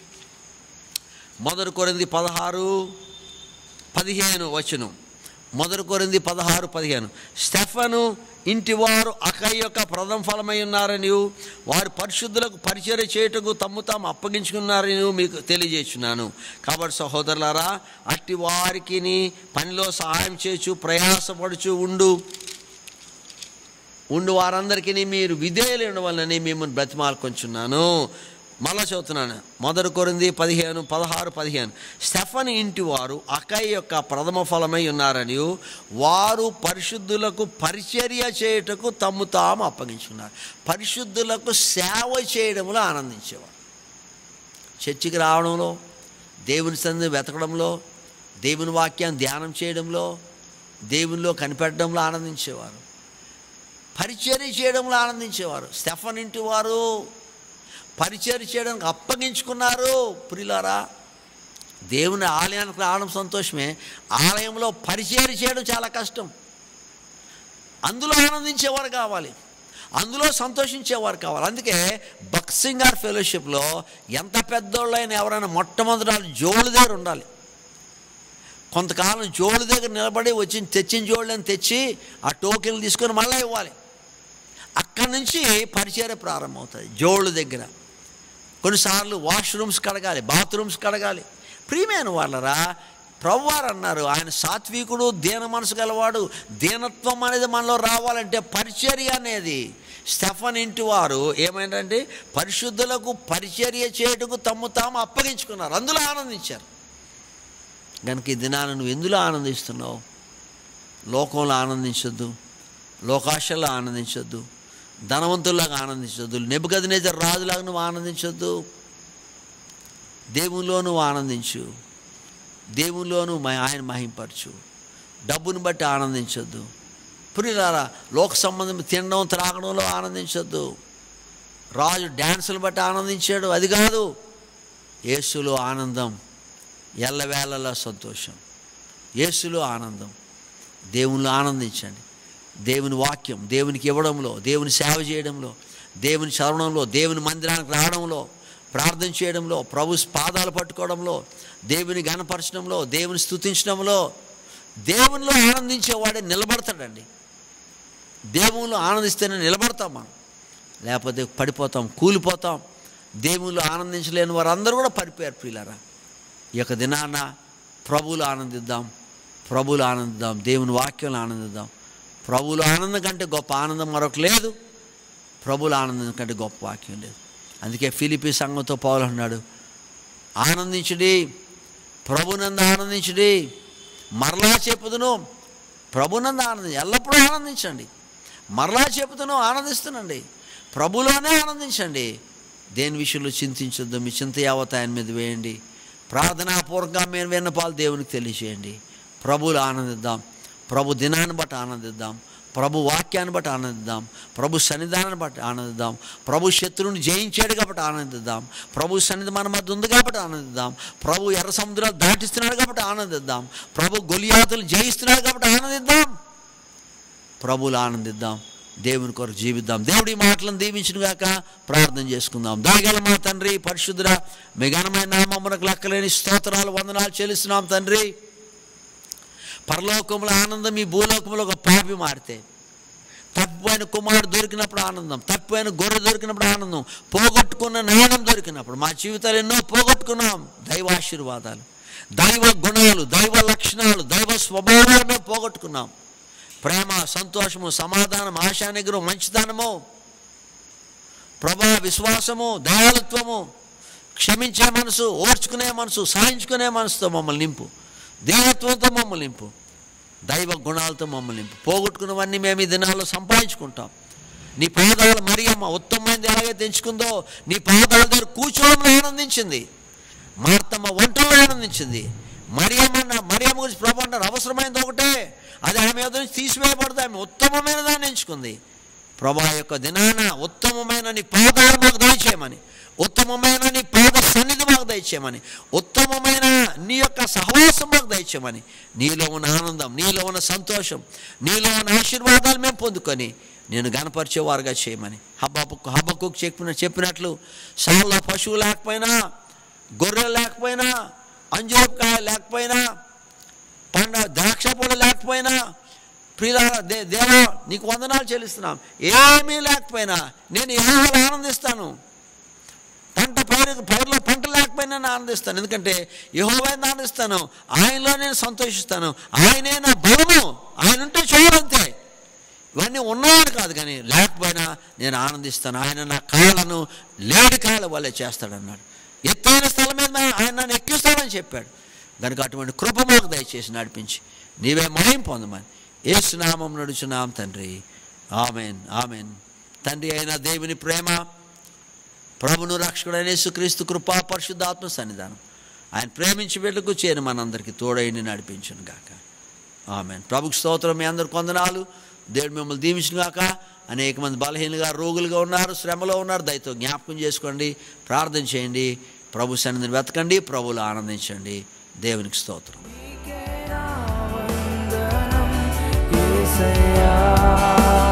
మొదటి కొరింది పదహారు పదిహేను వచనం మొదటి కొరింది పదహారు పదిహేను స్టెఫను ఇంటివారు అకై యొక్క ప్రథమ ఫలమై ఉన్నారని వారి పరిశుద్ధులకు పరిచర్య చేయుటకు తమ్ము తాము అప్పగించుకున్నారని మీకు తెలియజేస్తున్నాను కాబట్టి సహోదరులారా అట్టి వారికి పనిలో సహాయం చేయొచ్చు ప్రయాసపడుచు ఉండు ఉండు వారందరికీ మీరు విధేయులు ఉండవాలని మిమ్మల్ని బ్రతిమాలుకొంచున్నాను మళ్ళా చదువుతున్నాను మొదటి కొరింది పదిహేను పదహారు పదిహేను స్టెఫన్ ఇంటి వారు అకై యొక్క ప్రథమ ఫలమై ఉన్నారని వారు పరిశుద్ధులకు పరిచర్య చేయుటకు తమ్ము తాము అప్పగించుకున్నారు పరిశుద్ధులకు సేవ చేయడంలో ఆనందించేవారు చర్చికి రావడంలో దేవుని సంది వెతకడంలో దేవుని వాక్యాన్ని ధ్యానం చేయడంలో దేవునిలో కనిపెట్టడంలో ఆనందించేవారు పరిచర్య చేయడంలో ఆనందించేవారు స్టెఫన్ ఇంటి వారు పరిచర్య చేయడానికి అప్పగించుకున్నారు ప్రియులారా దేవుని ఆలయానికి రావడం సంతోషమే ఆలయంలో పరిచర్య చేయడం చాలా కష్టం అందులో ఆనందించేవారు కావాలి అందులో సంతోషించేవారు కావాలి అందుకే బక్సింగార్ ఫెలోషిప్లో ఎంత పెద్దోళ్ళైనా ఎవరైనా మొట్టమొదటి వాళ్ళు జోళ్ళు దగ్గర ఉండాలి కొంతకాలం జోళ్ళు దగ్గర నిలబడి వచ్చి తెచ్చిన జోళ్ళని తెచ్చి ఆ టోకెన్లు తీసుకొని మళ్ళీ ఇవ్వాలి అక్కడి నుంచి పరిచర్య ప్రారంభమవుతుంది జోళ్ళు దగ్గర కొన్నిసార్లు వాష్రూమ్స్ కడగాలి బాత్రూమ్స్ కడగాలి ప్రియమైన వాళ్ళరా ప్రవ్వారు అన్నారు ఆయన సాత్వికుడు దీన మనసు గలవాడు దీనత్వం అనేది మనలో రావాలంటే పరిచర్య అనేది స్టెఫన్ ఇంటి వారు ఏమైందంటే పరిశుద్ధులకు పరిచర్య చేయుటకు తమ్ము తాము అప్పగించుకున్నారు అందులో ఆనందించారు కనుక ఈ దినాన్ని నువ్వు ఎందులో ఆనందిస్తున్నావు లోకంలో ఆనందించొద్దు లోకాశల్లో ఆనందించొద్దు ధనవంతుల్లాగా ఆనందించొద్దు నెబుగదినేజర్ రాజులాగా నువ్వు ఆనందించొద్దు దేవునిలో నువ్వు ఆనందించు దేవునిలో నువ్వు మ- ఆయన మహింపరచు డబ్బును బట్టి ఆనందించొద్దు పురిలారా లోక సంబంధం తినడం త్రాగడంలో ఆనందించొద్దు రాజు డ్యాన్సులు బట్టి ఆనందించాడు అది కాదు యేసులో ఆనందం ఎల్లవేళలా సంతోషం యేసులో ఆనందం దేవునిలో ఆనందించండి దేవుని వాక్యం దేవునికి ఇవ్వడంలో దేవుని సేవ చేయడంలో దేవుని చదవడంలో దేవుని మందిరానికి రావడంలో ప్రార్థన చేయడంలో ప్రభు పాదాలు పట్టుకోవడంలో దేవుని గణపరచడంలో దేవుని స్తుతించడంలో దేవునిలో ఆనందించేవాడే నిలబడతాడండి దేవునిలో ఆనందిస్తేనే నిలబడతాం మనం లేకపోతే పడిపోతాం కూలిపోతాం దేవునిలో ఆనందించలేని వారందరూ కూడా పడిపోయారు ప్రియులారా ఈ యొక్క దినాన ప్రభువులు ఆనందిద్దాం ప్రభువులు ఆనందిద్దాం దేవుని వాక్యంలో ఆనందిద్దాం ప్రభువులు ఆనందం కంటే గొప్ప ఆనందం మరొక లేదు ప్రభువుల ఆనందం కంటే గొప్ప వాక్యం లేదు అందుకే ఫిలిపి సంఘంతో పౌలు అన్నాడు ఆనందించుడి ప్రభునందు ఆనందించుడి మరలా చెప్పుదును ప్రభునందు ఆనందించి ఎల్లప్పుడూ ఆనందించండి మరలా చెప్పుదును ఆనందిస్తునండి ప్రభులోనే ఆనందించండి దేని విషయంలో చింతించొద్దు మీ చింత యావత్ ఆయన మీద వేయండి ప్రార్థనాపూర్వకంగా మీరు విన్నపాలు దేవునికి తెలియచేయండి ప్రభువులు ఆనందిద్దాం ప్రభు దినాన్ని బట్టి ఆనందిద్దాం ప్రభు వాక్యాన్ని బట్టి ఆనందిద్దాం ప్రభు సన్నిధానాన్ని బట్టి ఆనందిద్దాం ప్రభు శత్రువుని జయించాడు కాబట్టి ఆనందిద్దాం ప్రభు సన్నిధి మన మధ్య ఉంది కాబట్టి ఆనందిద్దాం ప్రభు ఎర్ర సముద్రాలు దాటిస్తున్నాడు కాబట్టి ఆనందిద్దాం ప్రభు గొలియాతులు జయిస్తున్నాడు కాబట్టి ఆనందిద్దాం ప్రభువులు ఆనందిద్దాం దేవుని కొరకు జీవిద్దాం దేవుడి మాటలను దీవించిన గాక ప్రార్థన చేసుకుందాం దయగల మా తండ్రి పరిశుద్ధుడ మీ ఘనమైన నామమునకు లెక్కలేని స్తోత్రాలు వందనాలు చెల్లిస్తున్నాం తండ్రి పరలోకంలో ఆనందం ఈ భూలోకంలో ఒక పాపి మారితే తప్పిపోయిన కుమారుడు దొరికినప్పుడు ఆనందం తప్పిపోయిన గొర్రె దొరికినప్పుడు ఆనందం పోగొట్టుకున్న నాణం దొరికినప్పుడు మా జీవితాలు ఎన్నో పోగొట్టుకున్నాం దైవాశీర్వాదాలు దైవ గుణాలు దైవ లక్షణాలు దైవ స్వభావాలు మేము పోగొట్టుకున్నాం ప్రేమ సంతోషము సమాధానం ఆశా నిగ్రహం మంచితనము ప్రభా విశ్వాసము దయాళుత్వము క్షమించే మనసు ఓర్చుకునే మనసు సహించుకునే మనసుతో మమ్మల్ని నింపు దేవత్వంతో మమ్మల్ని నింపు దైవ గుణాలతో మమ్మల్ని నింపు పోగొట్టుకున్నవన్నీ మేము ఈ దినాల్లో సంపాదించుకుంటాం నీ పాదాలు మరియమ్మ ఉత్తమమైనది ఎలాగైతే ఎంచుకుందో నీ పాదాల దగ్గర కూర్చోవడం ఆనందించింది మార్తమ్మ వంటలో ఆనందించింది మరియమ్మ మరియమ్మ గురించి ప్రభు అంటారు అవసరమైనది ఒకటే అది ఆమె ఎదురు నుంచి తీసివేయబడదు ఆమె ఉత్తమమైన దాన్ని ఎంచుకుంది ప్రభా యొక్క దినాన ఉత్తమమైన నీ పాదాలు మాకు దయచేయమని ఉత్తమమైన నీ పాద సన్నిధి మాకు దయచేయమని ఉత్తమమైన నీ యొక్క సహవాసం మాకు దయచేయమని నీలో ఉన్న ఆనందం నీలో ఉన్న సంతోషం నీలో ఉన్న ఆశీర్వాదాలు మేము పొందుకొని నేను గనపరిచేవారుగా చేయమని హబ్బకు హబ్బకు చెప్పిన చెప్పినట్లు సాల పశువు లేకపోయినా గొర్రెలు లేకపోయినా అంజూరకాయ లేకపోయినా పండ ద్రాక్ష పొడి లేకపోయినా ప్రియుల దే దేవా నీకు వందనాలు చెల్లిస్తున్నాం ఏమీ లేకపోయినా నేను యెహోవాలో ఆనందిస్తాను పంట పైరు పైరులో పంట లేకపోయినా నేను ఆనందిస్తాను ఎందుకంటే యహోవైన ఆనందిస్తాను ఆయనలో నేను సంతోషిస్తాను ఆయనే నా బలము ఆయన ఉంటే చూడంతే ఇవన్నీ ఉన్నాయని కాదు కానీ లేకపోయినా నేను ఆనందిస్తాను ఆయన నా కాళ్ళను లేడి కాళ్ళ వల్లే చేస్తాడన్నాడు ఎత్తైన స్థలం మీద నా- ఆయన నన్ను ఎక్కిస్తాడని చెప్పాడు కనుక అటువంటి కృప మాకు దయచేసి నడిపించి నీవే మహిం పొందమని ఏసునామం నడుచున్నాం తండ్రి ఆమెన్ ఆమెన్ తండ్రి అయిన దేవుని ప్రేమ ప్రభును రక్షకుడైన యేసుక్రీస్తు కృపా పరిశుద్ధాత్మ సన్నిధానం ఆయన ప్రేమించి వెళ్ళకు చేరి మనందరికీ తోడైని నడిపించును గాక ఆమెన్ ప్రభుకు స్తోత్రం మీ అందరు కొందనాలు దేవుడు మిమ్మల్ని దీవించును గాక అనేక మంది బలహీనగా రోగులుగా ఉన్నారు శ్రమలో ఉన్నారు దయతో జ్ఞాపకం చేసుకోండి ప్రార్థన చేయండి ప్రభు సన్నిధిని వెతకండి ప్రభువులు ఆనందించండి దేవునికి స్తోత్రం నీకే నా వందనం యేసయ్యా